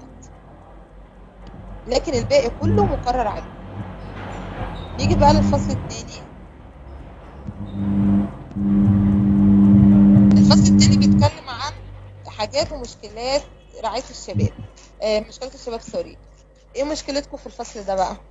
لكن الباقي كله مكرر عليه نيجي بقى للفصل الثاني الفصل الثاني بيتكلم عن حاجات ومشكلات رعاية الشباب آه مشكلة الشباب سوري ايه مشكلتكم في الفصل ده بقى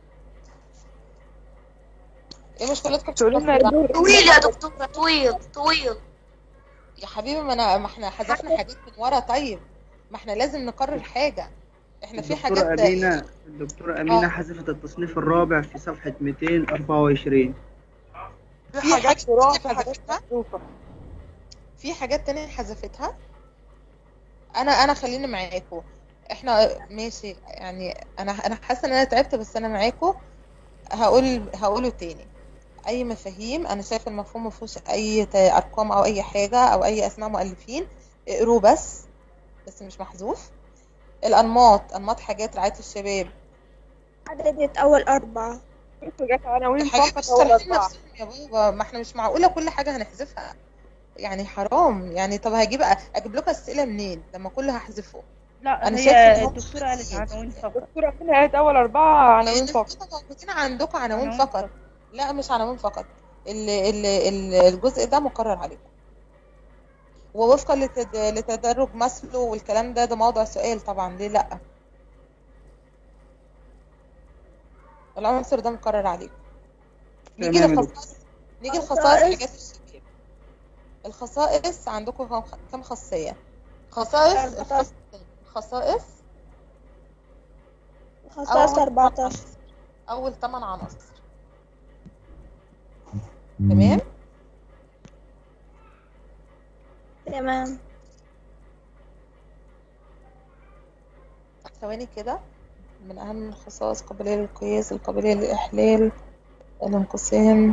ايه مشكلتكم في الفصل ده طويل يا دكتورة طويل طويل يا حبيبي ما انا ما احنا حذفنا حاجات من ورا طيب ما احنا لازم نقرر حاجة احنا في الدكتورة حاجات أمينة الدكتورة أمينة آه. حذفت التصنيف الرابع في صفحة 224 في حاجات تانية حذفتها في حاجات تانية حذفتها انا انا خليني معاكم احنا ماشي يعني انا انا حاسه ان انا تعبت بس انا معاكم هقول هقوله تاني اي مفاهيم انا شايفه المفهوم ما فيهوش اي ت- ارقام او اي حاجه او اي اسماء مؤلفين اقروه بس بس مش محذوف الانماط انماط حاجات رعايه الشباب عددت أول أربعة جت عناوين حاجات فقط مش أول شارحين أربعة نفسهم يا بابا ما احنا مش معقوله كل حاجه هنحذفها يعني حرام يعني طب هجيب اجيب لكم اسئله منين لما كله هحذفه لا انا هي شايفه ان هم الدكتورة قالت عناوين فقط الدكتورة أمينة قالت أول أربعة عناوين فقط موجودين عندكم عناوين عناوين فقط لا مش عناوين فقط ال- ال- ال- الجزء ده مقرر عليكم ووفقا لتد- لتدرج ماسلو والكلام ده ده موضوع سؤال طبعا ليه لا العنصر ده مقرر عليكم نيجي تمام يا لخصائص نيجي لخصائص حاجات الشباب الخصائص عندكم كم- كم خاصية خصائص الفصل خصائص خصائص أول 14 أول 8 عناصر تمام تمام ثواني كده من أهم الخصائص قابلية للقياس القابلية للإحلال الانقسام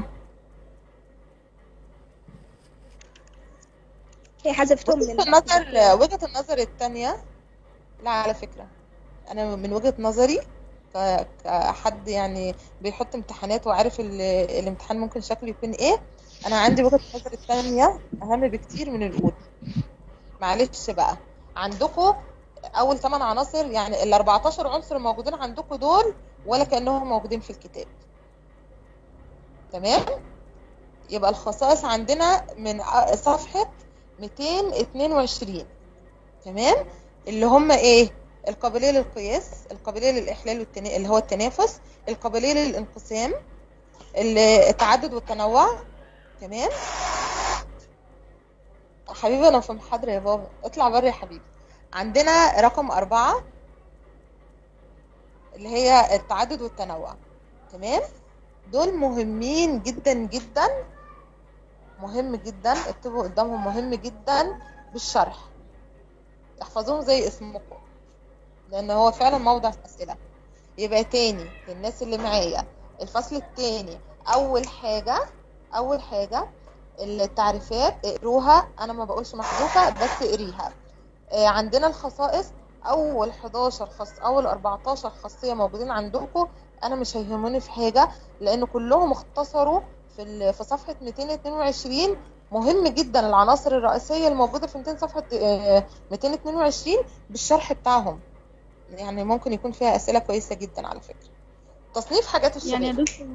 هي حذفتهم وجهة من النظر وجهة النظر التانية لا على فكرة أنا من وجهة نظري ك- كحد يعني بيحط امتحانات وعارف ال- الامتحان ممكن شكله يكون ايه أنا عندي وجهة النظر التانية أهم بكتير من الأولى معلش بقى عندكم أول 8 عناصر يعني ال 14 عنصر موجودين عندكم دول ولا كأنهم موجودين في الكتاب تمام يبقى الخصائص عندنا من ع- صفحة 222 تمام اللي هم ايه القابلية للقياس القابلية للإحلال والتنا... اللي هو التنافس القابلية للانقسام ال- التعدد والتنوع تمام حبيبي أنا في محاضرة يا بابا اطلع بره يا حبيبي عندنا رقم أربعة اللي هي التعدد والتنوع تمام دول مهمين جدا جدا مهم جدا اكتبوا قدامهم مهم جدا بالشرح احفظوهم زي اسمكم لان هو فعلا موضع اسئله يبقى تاني للناس اللي معايا الفصل التاني اول حاجه اول حاجه التعريفات اقروها انا ما بقولش محذوفه بس اقريها آه، عندنا الخصائص اول 11 خاص اول 14 خاصيه موجودين عندكم انا مش هيهموني في حاجه لان كلهم اختصروا في ال- في صفحه 222 مهم جدا العناصر الرئيسيه الموجوده في 200 صفحه آه، 222 بالشرح بتاعهم يعني ممكن يكون فيها اسئله كويسه جدا على فكره تصنيف حاجات الشباب يعني يا دكتور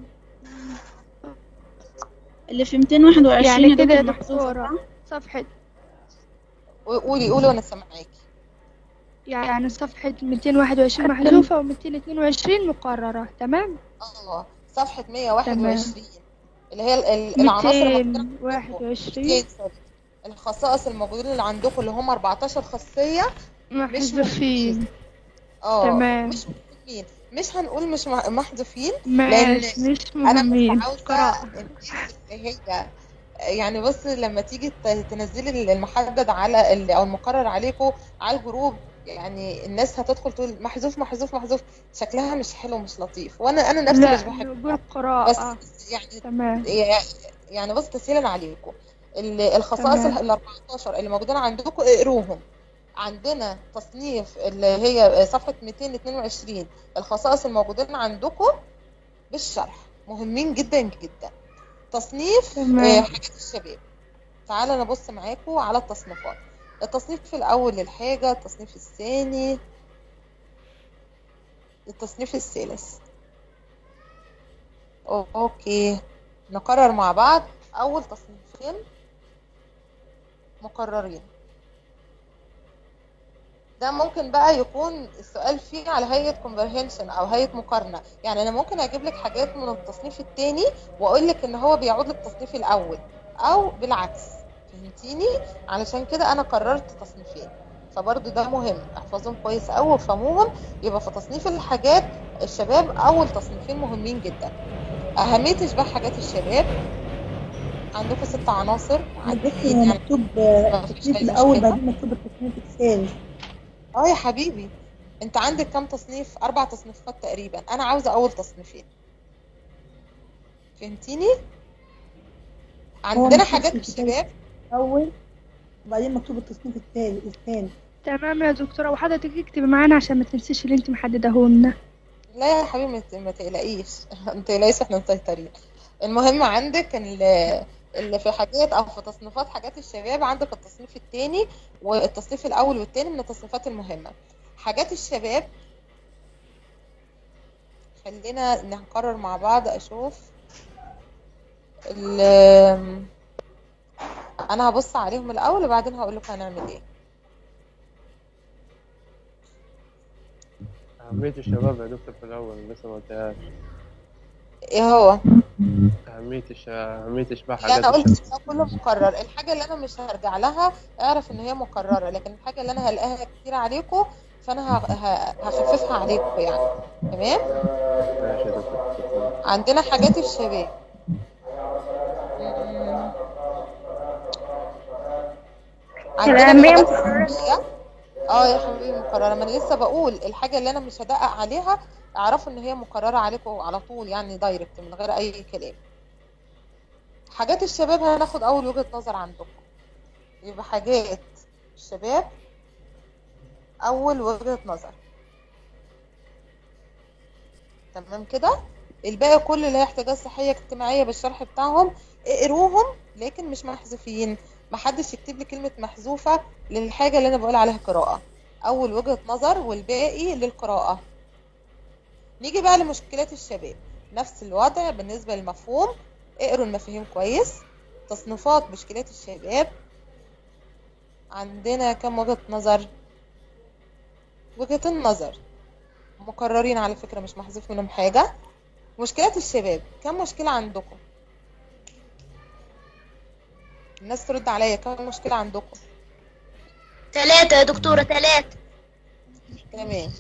اللي في 221 يعني يا كده يا دكتور محذوفة دكتورة صح؟ صفحة قولي قولي وانا سامعاكي يعني صفحة 221 محذوفة و222 مقررة تمام اه صفحه 121 اللي هي ال- ال- العناصر الموجودة عندكم. 221 200 سوري الخصائص الموجودين اللي عندكم اللي هم 14 خاصيه مش محذوفين اه تمام. مش مهمين مش هنقول مش مح- محذوفين لان ماشي مش انا مهمين مش عاوزه قراءة الناس اللي هي يعني بص لما تيجي ت- تنزلي المحدد على ال- او المقرر عليكم على الجروب يعني الناس هتدخل تقول محذوف محذوف محذوف شكلها مش حلو مش لطيف وانا انا نفسي مش لا بحب نقول قراءة بس يعني تمام يعني بص تسهيلا عليكم ال- الخصائص تمام. ال 14 اللي موجودين عندكم اقروهم عندنا تصنيف اللي هي صفحة 222 الخصائص الموجودين عندكم بالشرح مهمين جدا جدا تصنيف تمام. آه، حاجات الشباب تعالى نبص معاكم على التصنيفات التصنيف الأول للحاجة التصنيف الثاني التصنيف الثالث أو- اوكي نقرر مع بعض اول تصنيفين مقررين ده ممكن بقى يكون السؤال فيه على هيئة comprehension او هيئة مقارنة يعني انا ممكن اجيب لك حاجات من التصنيف التاني واقول لك ان هو بيعود للتصنيف الاول او بالعكس فهمتيني علشان كده انا قررت تصنيفين فبرضو ده مهم احفظهم كويس قوي وافهموهم يبقى في تصنيف الحاجات الشباب اول تصنيفين مهمين جدا اهمية اشباه حاجات الشباب عندكم ست عناصر بصي هو مكتوب آه، مفيش التصنيف أي الأول مشكلة. بعدين مكتوب التصنيف الثاني اه يا حبيبي انت عندك كام تصنيف اربع تصنيفات تقريبا انا عاوزه اول تصنيفين فهمتيني هو عندنا مكتوب حاجات في الشباب الأول وبعدين مكتوب التصنيف الثاني الثاني تمام يا دكتورة وحضرتك اكتبي معانا عشان ما تنسيش اللي انت محدده لنا لا يا حبيبي ما ت- ما تقلقيش ما تقلقيش احنا مسيطرين المهم عندك ال- اللي في حاجات او في تصنيفات حاجات الشباب عندك التصنيف الثاني والتصنيف الاول والثاني من التصنيفات المهمه حاجات الشباب خلينا نقرر مع بعض اشوف ال- انا هبص عليهم الاول وبعدين هقول لكم هنعمل ايه أهمية الشباب يا دكتور في الأول لسه ما قلتهاش ايه هو أهمية الش... أهمية إشباع لا حاجات انا قلت الشباب ده كله مكرر الحاجه اللي انا مش هرجع لها اعرف ان هي مكرره لكن الحاجه اللي انا هلاقيها كتير عليكم فانا ه- ه- هخففها عليكم يعني تمام ماشي يا دكتور شكرا. عندنا حاجات الشباب مم. عندنا الأهمية الحاجات مكررة. الصحية اه يا حبيبي مكررة ما انا لسه بقول الحاجة اللي انا مش هدقق عليها اعرفوا ان هي مكررة عليكم على طول يعني دايركت من غير اي كلام حاجات الشباب هناخد اول وجهة نظر عندكم يبقى حاجات الشباب اول وجهة نظر تمام كده الباقي كل اللي هي احتياجات صحية اجتماعية بالشرح بتاعهم اقروهم لكن مش محذوفين محدش يكتب لي كلمة محذوفة للحاجة اللي انا بقول عليها قراءة اول وجهة نظر والباقي للقراءة نيجي بقى لمشكلات الشباب نفس الوضع بالنسبة للمفهوم اقروا المفاهيم كويس تصنيفات مشكلات الشباب عندنا كم وجهة نظر وجهة النظر مكررين على فكرة مش محذوف منهم حاجة مشكلات الشباب كم مشكلة عندكم الناس ترد عليا كم مشكلة عندكم ثلاثة يا دكتورة ثلاثة تمام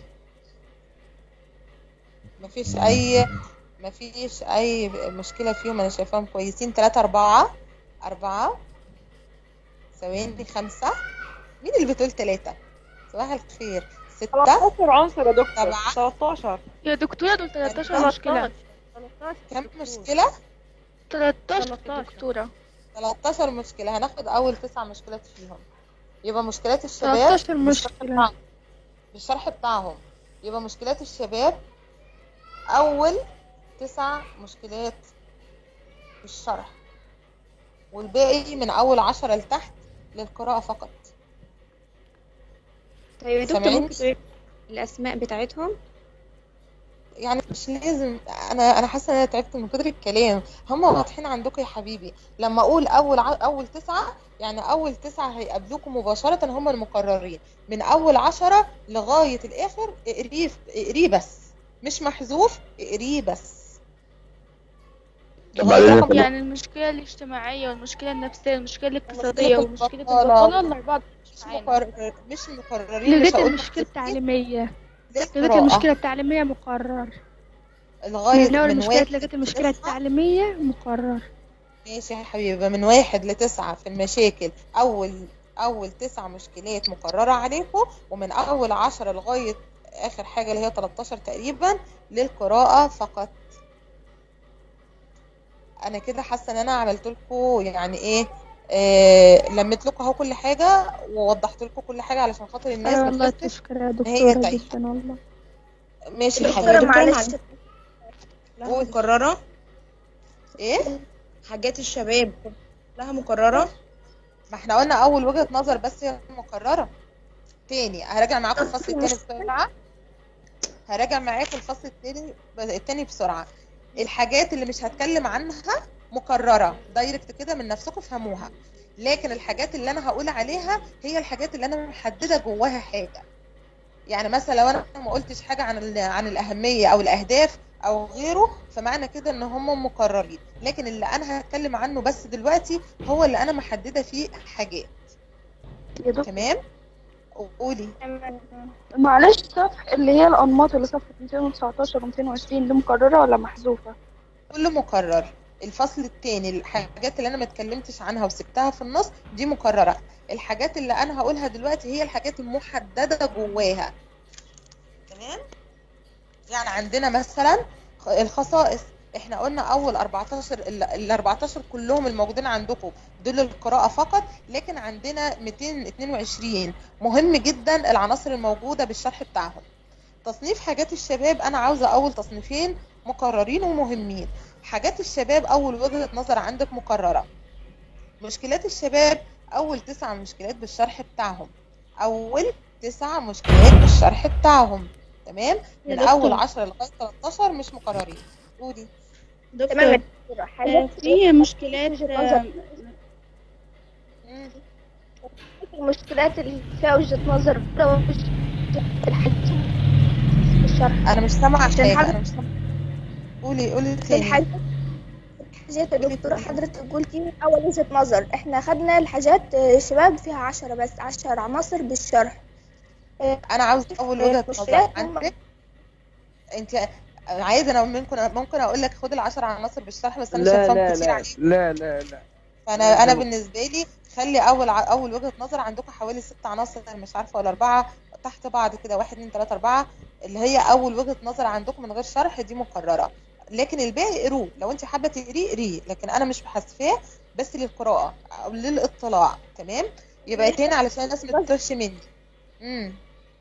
مفيش اي مفيش اي مشكلة فيهم انا شايفاهم كويسين تلاتة اربعة اربعة ثواني خمسة مين اللي بتقول تلاتة صباح الخير ستة 13 عنصر يا دكتور سبعة 13 يا دكتورة دول 13 مشكلة كم مشكلة 13 يا دكتورة 13 مشكلة هناخد أول تسع مشكلات فيهم يبقى مشكلات الشباب 13 بالشرح مشكلة. بتاعهم بالشرح بتاعهم يبقى مشكلات الشباب أول تسع مشكلات بالشرح والباقي من أول عشرة لتحت للقراءة فقط طيب يا دكتور سامعين؟ ممكن تقولي الأسماء بتاعتهم يعني مش لازم انا انا حاسه ان انا تعبت من كتر الكلام هم واضحين عندكم يا حبيبي لما اقول اول ع... اول تسعه يعني اول تسعه هيقابلوكم مباشره هم المقررين من اول عشرة لغايه الاخر اقريه اقريه بس مش محذوف اقريه بس طب لغاية بعدين رقم يعني المشكلة الاجتماعية والمشكلة النفسية والمشكلة الاقتصادية مشكلة والمشكلة البطالة البطالة الأربعة مش مقرر مش مقررين مش لغاية هقول المشكلة التعليمية لغاية قراءة. المشكلة التعليمية مقرر لغاية من أول من المشكلة واحد لغاية المشكلة التعليمية مقرر ماشي يا حبيبي من واحد لتسعة في المشاكل أول أول تسع مشكلات مقررة عليكم ومن أول عشرة لغاية آخر حاجة اللي هي 13 تقريبا للقراءة فقط أنا كده حاسة إن أنا عملت لكم يعني إيه آه لميت لكم اهو كل حاجة ووضحت لكم كل حاجة علشان خاطر الناس أيوة ما والله تحسش تشكر يا إن هي دكتورة تايهة جدا والله ماشي يا دكتورة حبيبي معلش قول. مكررة ايه حاجات الشباب لها مكررة ما احنا قلنا اول وجهة نظر بس هي مكررة تاني هراجع معاكم الفصل التاني بسرعة هراجع معاكم الفصل التاني التاني بسرعة الحاجات اللي مش هتكلم عنها مكررة دايركت كده من نفسكم فهموها لكن الحاجات اللي انا هقول عليها هي الحاجات اللي انا محددة جواها حاجة يعني مثلا لو انا ما قلتش حاجة عن ال- عن الأهمية او الأهداف او غيره فمعنى كده ان هم مكررين لكن اللي انا هتكلم عنه بس دلوقتي هو اللي انا محددة فيه حاجات تمام قولي معلش صفح اللي هي الأنماط اللي صفحة 219 و 220 دي مكررة ولا محذوفة؟ كله مكرر الفصل التاني الحاجات اللي انا ما اتكلمتش عنها وسبتها في النص دي مكرره الحاجات اللي انا هقولها دلوقتي هي الحاجات المحدده جواها تمام يعني عندنا مثلا خ- الخصائص احنا قلنا اول 14 ال ال 14 كلهم الموجودين عندكم دول القراءه فقط لكن عندنا 222 مهم جدا العناصر الموجوده بالشرح بتاعهم تصنيف حاجات الشباب انا عاوزه اول تصنيفين مكررين ومهمين حاجات الشباب اول وجهة نظر عندك مكررة مشكلات الشباب اول تسع مشكلات بالشرح بتاعهم اول تسع مشكلات بالشرح بتاعهم تمام يا من اول دكتور. 10 لغايه 13 مش مكررين قولي دكتور آه، في مشكلات آه، المشكلات اللي فيها وجهة نظر الشرح انا مش سامعه عشان حاجه حضرتك- انا مش سامعه قولي قولي في تاني الحاجات الحاجات يا دكتورة حضرتك قلتي أول وجهة نظر احنا خدنا الحاجات آه، شباب فيها عشرة بس عشر عناصر بالشرح انا عاوز اول آه، وجهة نظر المشكلات هم- عندك انت عايزه انا ممكن ممكن اقول لك خد العشر عناصر بالشرح بس انا لا شايفاهم لا كتير لا عليك لا لا لا فانا انا لا. بالنسبه لي خلي اول ع- اول وجهه نظر عندكم حوالي ست عناصر مش عارفه ولا اربعه تحت بعض كده واحد اتنين تلاته اربعه اللي هي اول وجهه نظر عندكم من غير شرح دي مكرره لكن الباقي قروه لو انت حابه تقريه قريه لكن انا مش بحذفاه بس للقراءه او للاطلاع تمام يبقى تاني علشان الناس ما تتوهش مني امم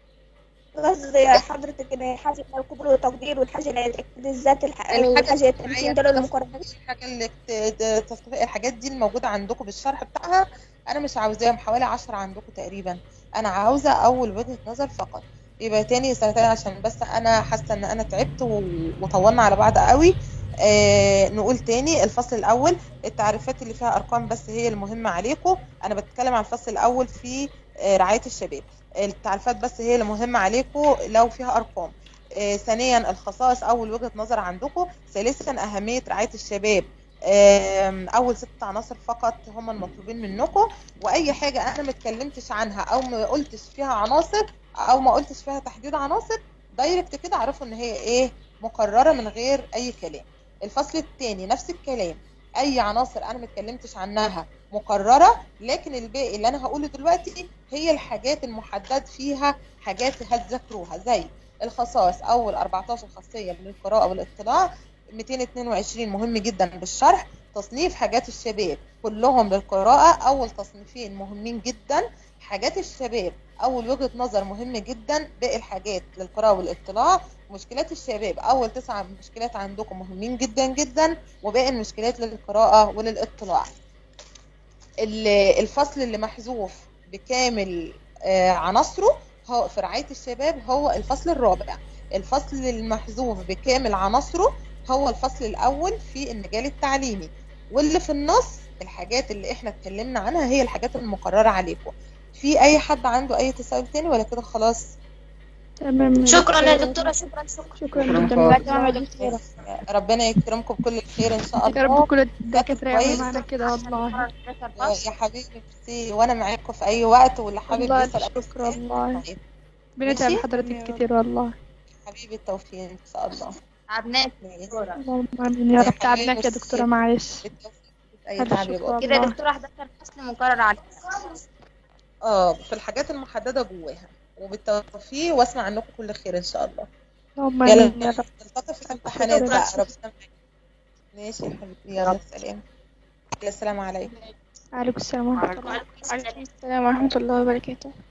قصدي حضرتك ان حاجة القبول والتقدير والحاجة اللي تأكيد الذات الح- الحاجه والحاجة الاجتماعيه التمكين دول المقررين الحاجه اللي ت- ت- تصنيف الحاجات دي الموجوده عندكم بالشرح بتاعها انا مش عاوزاهم حوالي عشرة عندكم تقريبا انا عاوزه اول وجهه نظر فقط يبقى تاني سنتين عشان بس انا حاسه ان انا تعبت و- وطولنا على بعض قوي آه نقول تاني الفصل الاول التعريفات اللي فيها ارقام بس هي المهمه عليكم انا بتكلم عن الفصل الاول في آه رعايه الشباب التعريفات بس هي المهمه عليكم لو فيها ارقام آه، ثانيا الخصائص اول وجهة نظر عندكم ثالثا اهمية رعاية الشباب آم، اول ست عناصر فقط هم المطلوبين منكم واي حاجة انا ما اتكلمتش عنها او ما قلتش فيها عناصر او ما قلتش فيها تحديد عناصر دايركت كده اعرفوا ان هي ايه مكررة من غير اي كلام الفصل الثاني نفس الكلام اي عناصر انا ما اتكلمتش عنها مكررة لكن الباقي اللي انا هقوله دلوقتي هي الحاجات المحدد فيها حاجات هتذاكروها زي الخصائص اول 14 خاصيه من القراءه والاطلاع 222 مهم جدا بالشرح تصنيف حاجات الشباب كلهم للقراءه اول تصنيفين مهمين جدا حاجات الشباب اول وجهه نظر مهم جدا باقي الحاجات للقراءه والاطلاع مشكلات الشباب اول تسعة مشكلات عندكم مهمين جدا جدا وباقي المشكلات للقراءه وللاطلاع ال- الفصل اللي محذوف بكامل آه، عناصره هو في رعاية الشباب هو الفصل الرابع الفصل المحذوف بكامل عناصره هو الفصل الأول في المجال التعليمي واللي في النص الحاجات اللي احنا اتكلمنا عنها هي الحاجات المقررة عليكم في أي حد عنده أي تساؤل تاني ولا كده خلاص تمام شكرا يا دكتورة شكرا شكرا شكرا شكراً جدا خالص. تمام يا دكتورة ربنا يكرمكم بكل الخير ان شاء يا رب الله كل الدكاترة يعملوا كويس. معانا كده والله يا حبيبي ميرسي وانا معاكم في اي وقت واللي حابب والله يسال أي شكرا سؤال، والله معاكم. بندعم ماشي؟ حضرتك كتير والله حبيبي التوفيق ان شاء الله تعبناك اللهم امين يا رب تعبناك يا دكتورة معلش اي ألف تعب شكر يبقى كده يا والله. دكتورة 11 فصل مقرر عليك اه في الحاجات المحدده جواها وبالتوفيق واسمع عنكم كل خير ان شاء الله اللهم يلا امين يا رب نلتقي في الامتحانات شكراً. بقى ربنا معاك. ماشي يا حبيبتي يلا سلام السلام عليكم عليكم السلام ورحمة الله وعليكم السلام ورحمة الله وبركاته